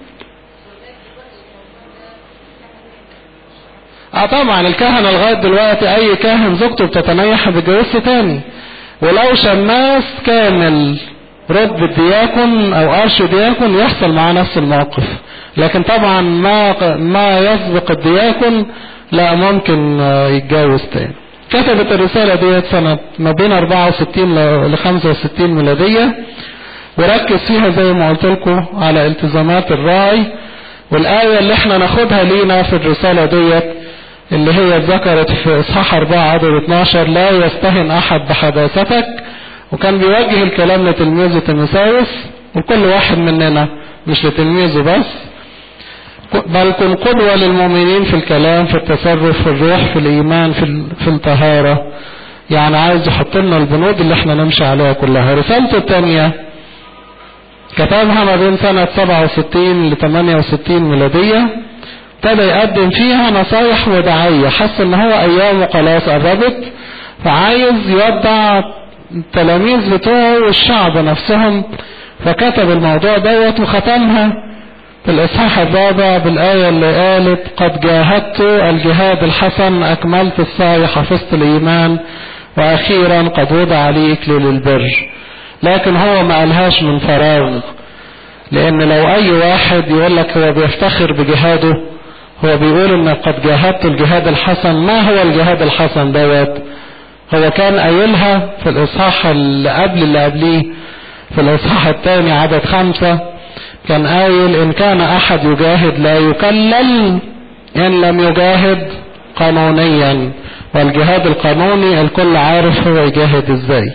اه طبعا الكهنة لغاية دلوقتي اي كاهن زوجته بتتنيح بجوزته تاني ولو شماس كامل رب الدياكون او ارش دياكون يحصل معاه نفس الموقف لكن طبعا ما ما يسبق الدياكون لا ممكن يتجوز تاني كتبت الرسالة ديت سنة ما بين 64 ل 65 ميلادية وركز فيها زي ما قلت لكم على التزامات الراعي والآية اللي احنا ناخدها لينا في الرسالة ديت اللي هي ذكرت في إصحاح 4 عدد 12 لا يستهن أحد بحداثتك وكان بيوجه الكلام لتلميذه تيموثاوس وكل واحد مننا مش لتلميذه بس بل كن قدوة للمؤمنين في الكلام في التصرف في الروح في الإيمان في, في الطهارة يعني عايز يحط لنا البنود اللي احنا نمشي عليها كلها رسالته الثانية كتبها ما بين سنة 67 ل 68 ميلادية ابتدى يقدم فيها نصايح وداعية حس ان هو ايامه خلاص قربت فعايز يودع التلاميذ بتوعه والشعب نفسهم فكتب الموضوع دوت وختمها في الإصحاح الرابع بالآية اللي قالت قد جاهدت الجهاد الحسن أكملت السعي حفظت الإيمان وأخيرا قد وضع لي إكليل البر لكن هو ما قالهاش من فراغ لأن لو أي واحد يقول لك هو بيفتخر بجهاده هو بيقول إن قد جاهدت الجهاد الحسن ما هو الجهاد الحسن دوت هو كان قايلها في الإصحاح اللي قبل اللي قبليه في الإصحاح الثاني عدد خمسة كان قايل إن كان أحد يجاهد لا يكلل إن لم يجاهد قانونيا والجهاد القانوني الكل عارف هو يجاهد إزاي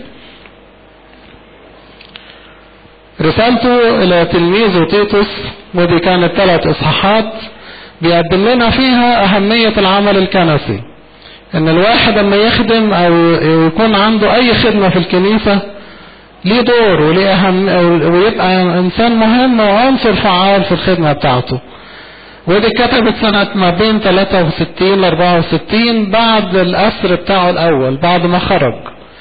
رسالته إلى تلميذه تيتوس ودي كانت ثلاث إصحاحات بيقدم لنا فيها أهمية العمل الكنسي إن الواحد لما يخدم أو يكون عنده أي خدمة في الكنيسة ليه دور وليه أهم ويبقى إنسان مهم وعنصر فعال في الخدمة بتاعته ودي كتبت سنة ما بين 63 ل 64 بعد الأسر بتاعه الأول بعد ما خرج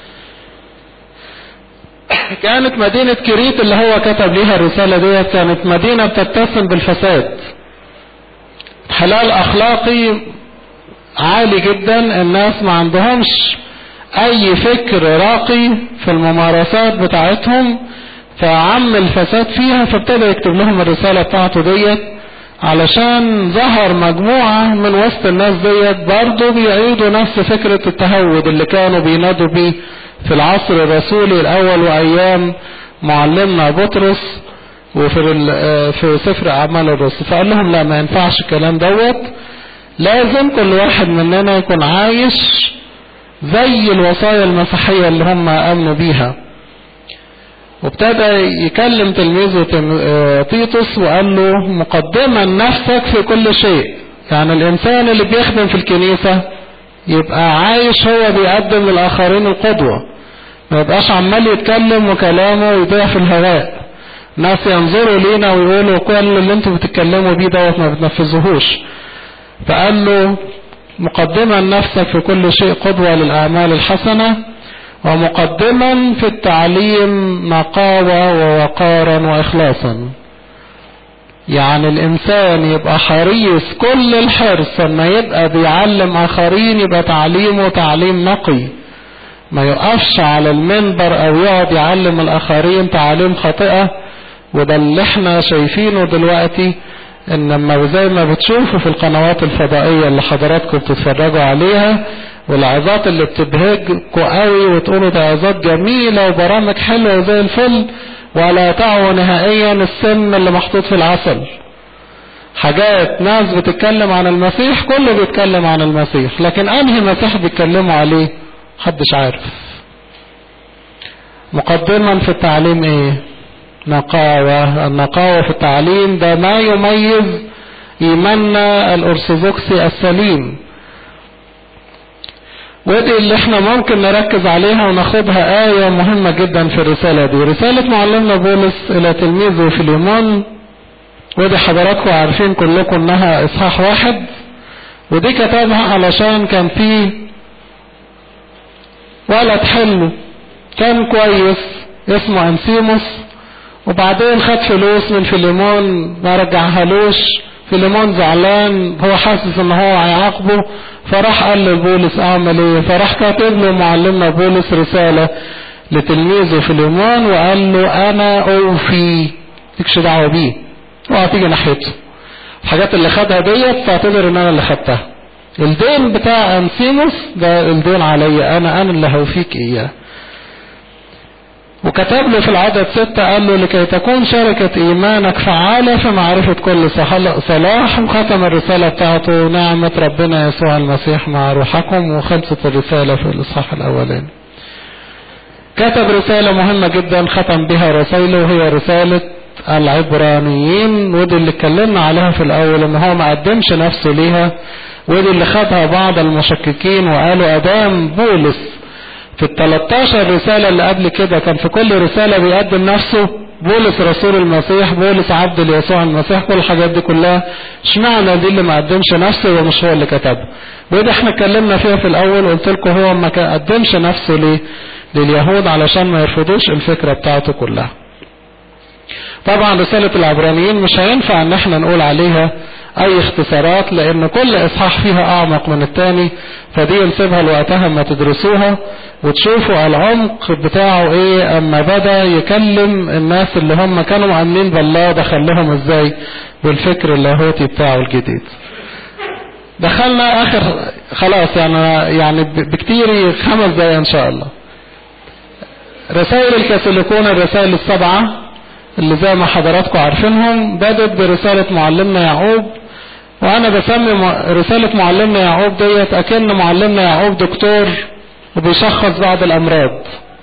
كانت مدينة كريت اللي هو كتب ليها الرسالة دي كانت مدينة بتتسم بالفساد حلال أخلاقي عالي جدا الناس ما عندهمش اي فكر راقي في الممارسات بتاعتهم فعم الفساد فيها فابتدى يكتب لهم الرسالة بتاعته ديت علشان ظهر مجموعة من وسط الناس ديت برضه بيعيدوا نفس فكرة التهود اللي كانوا بينادوا بيه في العصر الرسولي الاول وايام معلمنا بطرس وفي في سفر اعمال الرسل فقال لهم لا ما ينفعش الكلام دوت لازم كل واحد مننا يكون عايش زي الوصايا المسيحية اللي هم امنوا بيها وابتدى يكلم تلميذه تيتوس وقال له مقدما نفسك في كل شيء يعني الانسان اللي بيخدم في الكنيسة يبقى عايش هو بيقدم للاخرين القدوة ما يبقاش عمال يتكلم وكلامه يضيع في الهواء ناس ينظروا لينا ويقولوا كل اللي انتوا بتتكلموا بيه دوت ما بتنفذوهوش فقال له مقدما نفسك في كل شيء قدوة للأعمال الحسنة ومقدما في التعليم نقاوة ووقارا وإخلاصا يعني الإنسان يبقى حريص كل الحرص لما يبقى بيعلم آخرين يبقى تعليمه تعليم نقي ما يقفش على المنبر أو يقعد يعلم الآخرين تعاليم خاطئة وده اللي احنا شايفينه دلوقتي ان لما زي ما بتشوفوا في القنوات الفضائية اللي حضراتكم بتتفرجوا عليها والعظات اللي بتبهجكوا قوي وتقولوا ده عظات جميلة وبرامج حلوة وزي الفل ولا تعوا نهائيا السم اللي محطوط في العسل حاجات ناس بتتكلم عن المسيح كله بيتكلم عن المسيح لكن انهي مسيح بيتكلموا عليه محدش عارف مقدما في التعليم ايه نقاوة النقاوة في التعليم ده ما يميز إيماننا الأرثوذكسي السليم ودي اللي احنا ممكن نركز عليها وناخدها آية مهمة جدا في الرسالة دي رسالة معلمنا بولس إلى تلميذه فيليمون ودي حضراتكم عارفين كلكم انها اصحاح واحد ودي كتبها علشان كان فيه ولد حلو كان كويس اسمه انسيموس وبعدين خد فلوس من فيليمون ما رجعهالوش فيليمون زعلان هو حاسس ان هو هيعاقبه فراح قال لبولس اعمل ايه فراح كاتب له معلمنا بولس رسالة لتلميذه فيليمون وقال له انا اوفي مالكش دعوه بيه اوعى تيجي ناحيته الحاجات اللي خدها ديت تعتبر ان انا اللي خدتها الدين بتاع انسيموس ده الدين عليا انا انا اللي هوفيك اياه وكتب له في العدد ستة قال له لكي تكون شركة إيمانك فعالة في معرفة كل صلاح وختم الرسالة بتاعته نعمة ربنا يسوع المسيح مع روحكم وخلصت الرسالة في الإصحاح الأولاني كتب رسالة مهمة جدا ختم بها رسائله وهي رسالة العبرانيين ودي اللي اتكلمنا عليها في الأول إن هو ما قدمش نفسه ليها ودي اللي خدها بعض المشككين وقالوا أدام بولس في ال 13 رسالة اللي قبل كده كان في كل رسالة بيقدم نفسه بولس رسول المسيح بولس عبد ليسوع المسيح كل الحاجات دي كلها اشمعنى دي اللي ما قدمش نفسه ومش هو اللي كتبها ودي احنا اتكلمنا فيها في الاول قلت لكم هو ما قدمش نفسه ليه لليهود علشان ما يرفضوش الفكرة بتاعته كلها طبعا رسالة العبرانيين مش هينفع ان احنا نقول عليها اي اختصارات لان كل اصحاح فيها اعمق من التاني فدي نسيبها لوقتها ما تدرسوها وتشوفوا العمق بتاعه ايه اما بدا يكلم الناس اللي هم كانوا مؤمنين بالله دخلهم ازاي بالفكر اللاهوتي بتاعه الجديد دخلنا اخر خلاص يعني يعني بكتير خمس دقايق ان شاء الله رسائل الكاثوليكون الرسائل السبعه اللي زي ما حضراتكم عارفينهم بدت برسالة معلمنا يعقوب وانا بسمي رسالة معلمنا يعقوب ديت اكن معلمنا يعقوب دكتور وبيشخص بعض الامراض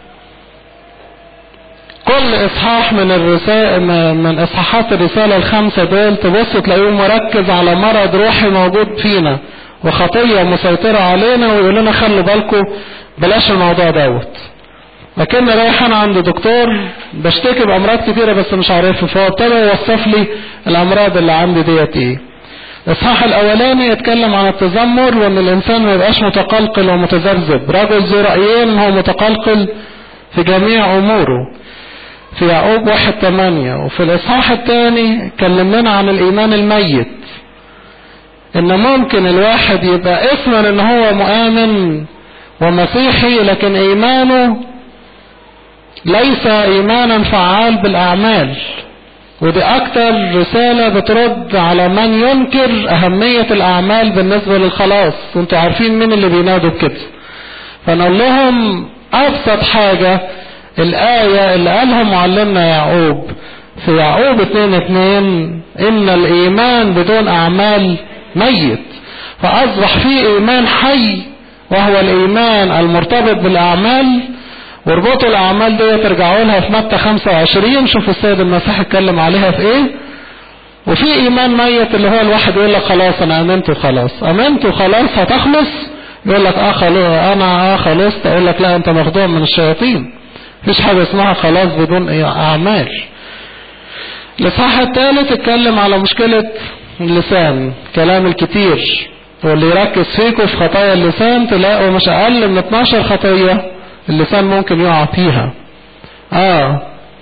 كل اصحاح من الرسائل من اصحاحات الرسالة الخمسة دول تبص تلاقيه مركز على مرض روحي موجود فينا وخطية مسيطرة علينا ويقول لنا خلوا بالكم بلاش الموضوع دوت لكن رايح انا عند دكتور بشتكي بامراض كتيره بس مش عارفها فهو ابتدى يوصف لي الامراض اللي عندي ديت ايه الاصحاح الاولاني يتكلم عن التذمر وان الانسان ما يبقاش متقلقل ومتذبذب رجل ذو رايين هو متقلقل في جميع اموره في يعقوب واحد ثمانية وفي الاصحاح الثاني كلمنا عن الايمان الميت ان ممكن الواحد يبقى اسما ان هو مؤمن ومسيحي لكن ايمانه ليس ايمانا فعال بالاعمال ودي اكتر رسالة بترد على من ينكر اهمية الاعمال بالنسبة للخلاص وانتوا عارفين مين اللي بينادوا بكده فنقول لهم ابسط حاجة الاية اللي قالها معلمنا يعقوب في يعقوب اتنين اتنين ان الايمان بدون اعمال ميت فاصبح في ايمان حي وهو الايمان المرتبط بالاعمال واربطوا الاعمال دي ترجعوا لها في متى 25 شوفوا السيد المسيح اتكلم عليها في ايه وفي ايمان ميت اللي هو الواحد يقول لك خلاص انا امنت وخلاص امنت وخلاص هتخلص يقول لك اه خلاص انا اه خلصت اقول لك لا انت مخدوع من الشياطين مفيش حاجه اسمها خلاص بدون اعمال الاصحاح الثالث اتكلم على مشكله اللسان كلام الكتير واللي يركز فيكم في خطايا اللسان تلاقوا مش اقل من 12 خطيه اللسان ممكن يقع فيها اه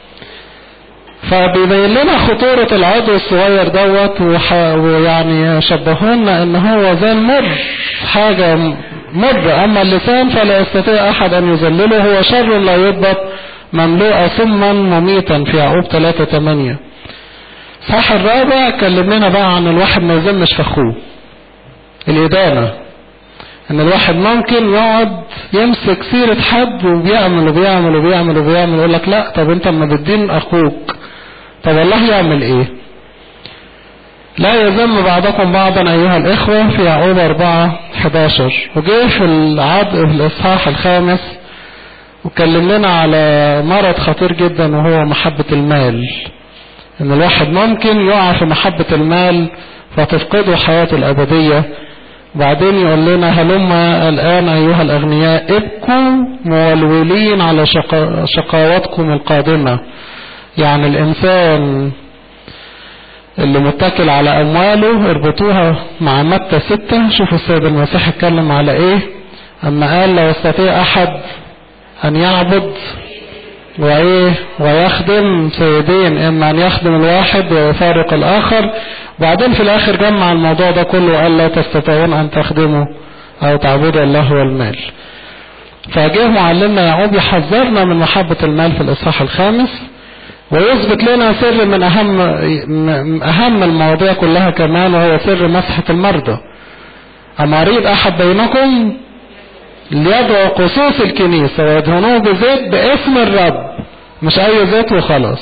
فبيبين لنا خطورة العضو الصغير دوت ويعني شبهونا ان هو زي المر حاجة مر اما اللسان فلا يستطيع احد ان يذلله هو شر لا يضبط مملوء ثما مميتا في يعقوب 3 8 صح الرابع كلمنا بقى عن الواحد ما يذمش في اخوه الادانة ان الواحد ممكن يقعد يمسك سيرة حد وبيعمل وبيعمل وبيعمل وبيعمل يقول لك لا طب انت اما بتدين اخوك طب والله يعمل ايه لا يذم بعضكم بعضا ايها الاخوة في يعقوب 4 11 وجه في العد في الاصحاح الخامس وكلم لنا على مرض خطير جدا وهو محبة المال ان الواحد ممكن يقع في محبة المال فتفقده حياته الابدية بعدين يقول لنا هلم الآن أيها الأغنياء ابكوا مولولين على شقا شقاوتكم القادمة يعني الإنسان اللي متكل على أمواله اربطوها مع متى ستة شوفوا السيد المسيح اتكلم على إيه أما قال لا يستطيع أحد أن يعبد وإيه ويخدم سيدين إما أن يخدم الواحد ويفارق الآخر وبعدين في الاخر جمع الموضوع ده كله وقال لا تستطيعون ان تخدموا او تعبدوا الله والمال فجه معلمنا يعقوب يحذرنا من محبة المال في الاصحاح الخامس ويثبت لنا سر من اهم اهم المواضيع كلها كمان وهو سر مسحة المرضى أما أريد أحد بينكم ليدعو قصوص الكنيسة ويدهنوه بزيت باسم الرب مش أي زيت وخلاص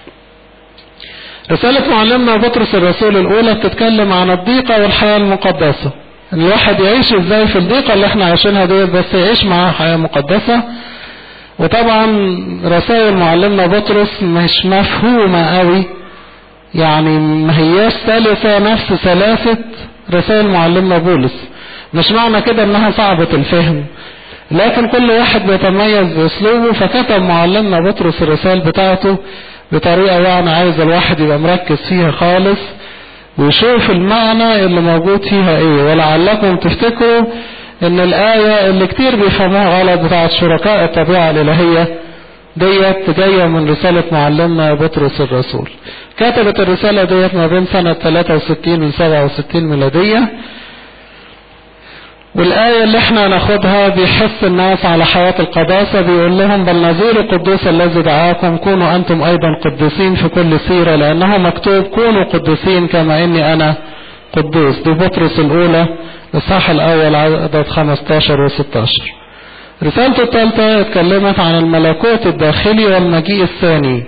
رسالة معلمنا بطرس الرسول الأولى بتتكلم عن الضيقة والحياة المقدسة ان الواحد يعيش ازاي في الضيقة اللي احنا عايشينها ديت بس يعيش معاها حياة مقدسة وطبعا رسائل معلمنا بطرس مش مفهومة قوي يعني ما هياش سلسة نفس سلاسة رسائل معلمنا بولس مش معنى كده انها صعبة الفهم لكن كل واحد بيتميز باسلوبه فكتب معلمنا بطرس الرسائل بتاعته بطريقة يعني عايز الواحد يبقى مركز فيها خالص ويشوف المعنى اللي موجود فيها ايه ولعلكم تفتكروا ان الآية اللي كتير بيفهموها غلط بتاعت شركاء الطبيعة الإلهية ديت جاية من رسالة معلمنا بطرس الرسول كتبت الرسالة ديت ما بين سنة 63 و 67 ميلادية والآية اللي احنا ناخدها بيحث الناس على حياة القداسة بيقول لهم بل نظير القدوس الذي دعاكم كونوا أنتم أيضا قدوسين في كل سيرة لأنه مكتوب كونوا قدوسين كما إني أنا قدوس دي بطرس الأولى الصح الأول عدد 15 و 16 رسالته الثالثة اتكلمت عن الملكوت الداخلي والمجيء الثاني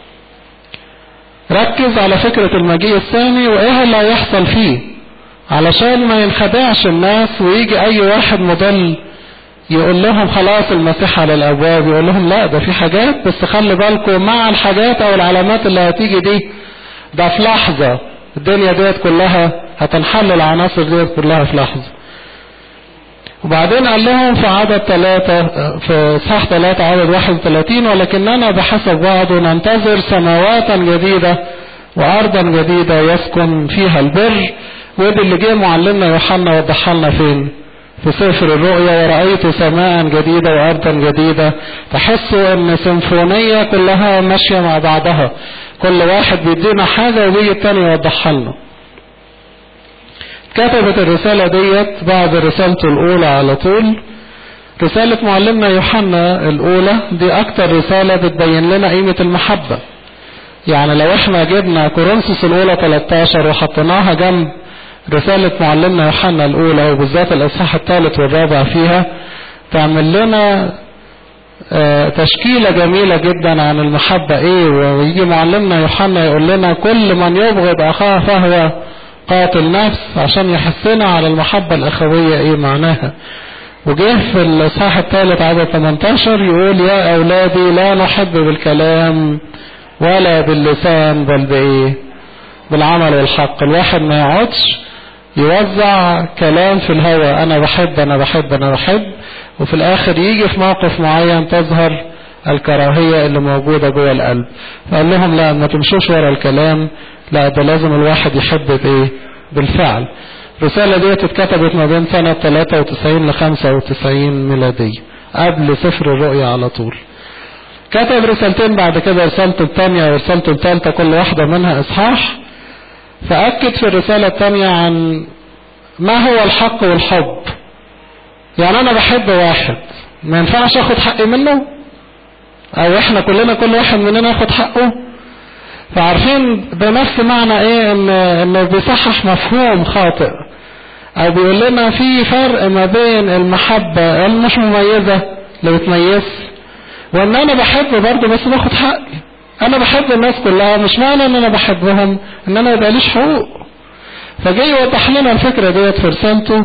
ركز على فكرة المجيء الثاني وإيه اللي هيحصل فيه علشان ما ينخدعش الناس ويجي اي واحد مضل يقول لهم خلاص المسيح على الابواب يقول لهم لا ده في حاجات بس خلي بالكم مع الحاجات او العلامات اللي هتيجي دي ده في لحظة الدنيا ديت كلها هتنحل العناصر ديت كلها في لحظة وبعدين قال لهم في عدد ثلاثة في صح ثلاثة عدد 31 ولكننا بحسب وعده ننتظر سماوات جديدة وأرضا جديدة يسكن فيها البر ودي اللي جه معلمنا يوحنا وضحها لنا فين في سفر الرؤيا ورأيت سماء جديدة وأرضا جديدة تحسوا ان سيمفونية كلها ماشية مع بعضها كل واحد بيدينا حاجة وبيجي التاني يوضحها لنا كتبت الرسالة ديت بعد رسالته الأولى على طول رسالة معلمنا يوحنا الأولى دي أكتر رسالة بتبين لنا قيمة المحبة يعني لو احنا جبنا كورنثوس الأولى 13 وحطيناها جنب رسالة معلمنا يوحنا الأولى وبالذات الإصحاح الثالث والرابع فيها تعمل لنا تشكيلة جميلة جدا عن المحبة ايه ويجي معلمنا يوحنا يقول لنا كل من يبغض أخاه فهو قاتل نفس عشان يحسنا على المحبة الأخوية ايه معناها وجه في الإصحاح الثالث عدد 18 يقول يا أولادي لا نحب بالكلام ولا باللسان بل بإيه بالعمل والحق الواحد ما يقعدش يوزع كلام في الهواء انا بحب انا بحب انا بحب وفي الاخر يجي في موقف معين تظهر الكراهية اللي موجودة جوه القلب فقال لهم لا ما تمشوش ورا الكلام لا ده لازم الواحد يحب بايه بالفعل الرسالة دي اتكتبت ما بين سنة 93 ل 95 ميلادية قبل سفر الرؤيا على طول كتب رسالتين بعد كده رسالته الثانية ورسالته الثالثة كل واحدة منها اصحاح فأكد في الرسالة الثانية عن ما هو الحق والحب يعني أنا بحب واحد ما ينفعش أخد حقي منه أو إحنا كلنا كل واحد مننا ياخد حقه فعارفين بنفس معنى إيه إن إنه بيصحح مفهوم خاطئ أو بيقول لنا في فرق ما بين المحبة المش مميزة اللي بتميز وإن أنا بحب برضه بس باخد حقي انا بحب الناس كلها مش معنى ان انا بحبهم ان انا يبقى ليش حقوق فجاي يوضح لنا الفكرة ديت في رسالته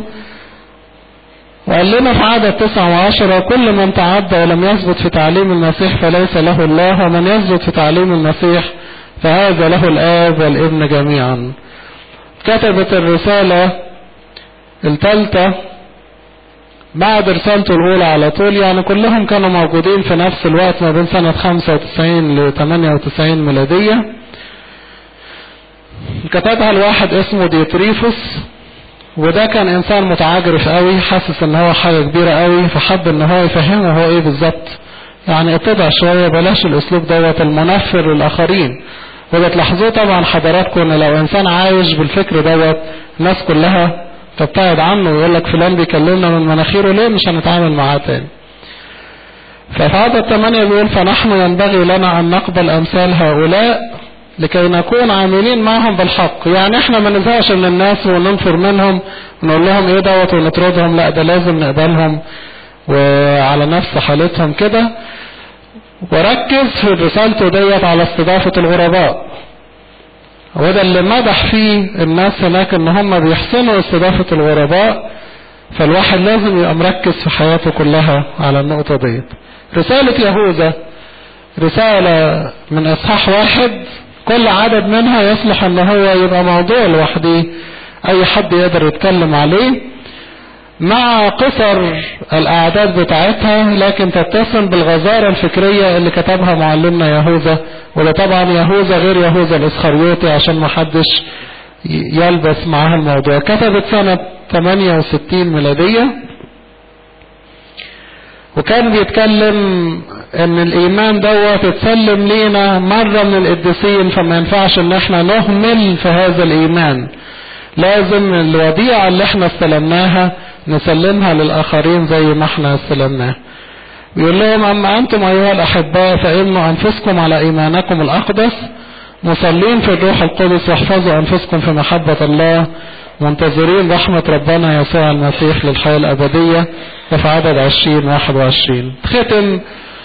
وقال لنا في عدد تسعة وعشرة كل من تعدى ولم يثبت في تعليم المسيح فليس له الله ومن يثبت في تعليم المسيح فهذا له الآب والابن جميعا كتبت الرسالة الثالثة بعد رسالته الأولى على طول يعني كلهم كانوا موجودين في نفس الوقت ما بين سنة 95 ل 98 ميلادية كتبها الواحد اسمه ديوتريفوس وده كان انسان متعجرف قوي حاسس ان هو حاجة كبيرة قوي فحب ان هو يفهمه هو ايه بالظبط يعني اتضع شوية بلاش الاسلوب دوت المنفر للاخرين وبتلاحظوه طبعا حضراتكم ان لو انسان عايش بالفكر دوت الناس كلها تبتعد عنه ويقول لك فلان بيكلمنا من مناخيره ليه مش هنتعامل معاه تاني ففي عدد 8 بيقول فنحن ينبغي لنا أن نقبل أمثال هؤلاء لكي نكون عاملين معهم بالحق يعني احنا ما نزهقش من الناس وننفر منهم ونقول لهم ايه دوت ونطردهم لا ده لازم نقبلهم وعلى نفس حالتهم كده وركز في رسالته ديت على استضافة الغرباء وده اللي مدح فيه الناس هناك ان هم بيحسنوا استضافة الغرباء فالواحد لازم يبقى مركز في حياته كلها على النقطة ديت رسالة يهوذا رسالة من اصحاح واحد كل عدد منها يصلح ان هو يبقى موضوع لوحده اي حد يقدر يتكلم عليه مع قصر الاعداد بتاعتها لكن تتسم بالغزارة الفكرية اللي كتبها معلمنا يهوذا وده طبعا يهوذا غير يهوذا الاسخريوطي عشان ما حدش يلبس معاها الموضوع كتبت سنة 68 ميلادية وكان بيتكلم ان الايمان دوت اتسلم لينا مرة من القديسين فما ينفعش ان احنا نهمل في هذا الايمان لازم الوديعة اللي احنا استلمناها نسلمها للاخرين زي ما احنا استلمناها بيقول لهم اما انتم ايها الاحباء فانوا انفسكم على ايمانكم الاقدس مصلين في الروح القدس واحفظوا انفسكم في محبة الله منتظرين رحمة ربنا يسوع المسيح للحياة الأبدية وفي عدد عشرين واحد وعشرين ختم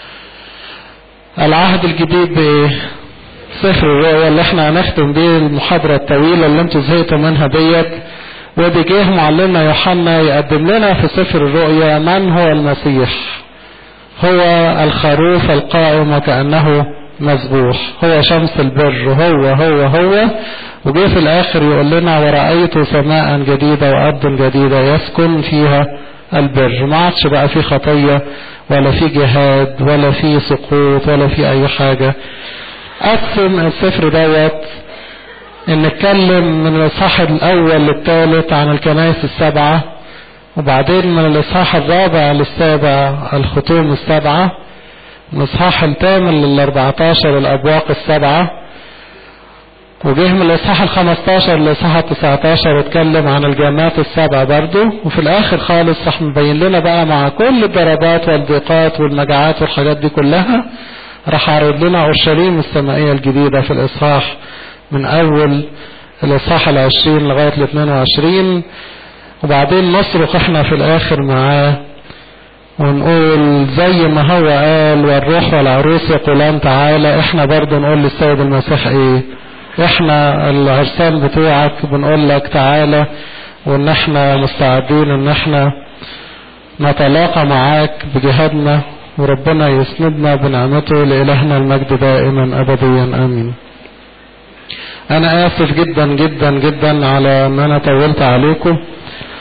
العهد الجديد بسفر الرؤيا اللي احنا هنختم بيه المحاضرة الطويلة اللي انتوا زهقتوا منها ديت ودي جه معلمنا يوحنا يقدم لنا في سفر الرؤيا من هو المسيح هو الخروف القائم وكأنه مذبوح هو شمس البر هو هو هو وجه في الاخر يقول لنا ورأيت سماء جديدة وأرض جديدة يسكن فيها البر ما عادش بقى في خطية ولا في جهاد ولا في سقوط ولا في اي حاجة قسم السفر دوت ان نتكلم من الاصحاح الاول للثالث عن الكنائس السبعة وبعدين من الاصحاح الرابع للسابع الختوم السبعة من الاصحاح الثامن للاربعتاشر الابواق السبعة وجه من الاصحاح الخمستاشر للاصحاح التسعتاشر اتكلم عن الجامعات السبعة برضو وفي الاخر خالص راح مبين لنا بقى مع كل الضربات والضيقات والمجاعات والحاجات دي كلها راح عرض لنا اورشليم السمائية الجديدة في الاصحاح من اول الاصحاح العشرين لغاية الاثنين وعشرين وبعدين نصرخ احنا في الاخر معاه ونقول زي ما هو قال والروح والعروس يقولان تعالى احنا برضو نقول للسيد المسيح ايه احنا العرسان بتوعك بنقول لك تعالى وان احنا مستعدين ان احنا نتلاقى معاك بجهادنا وربنا يسندنا بنعمته لإلهنا المجد دائما أبديا آمين أنا آسف جدا جدا جدا على أن أنا طولت عليكم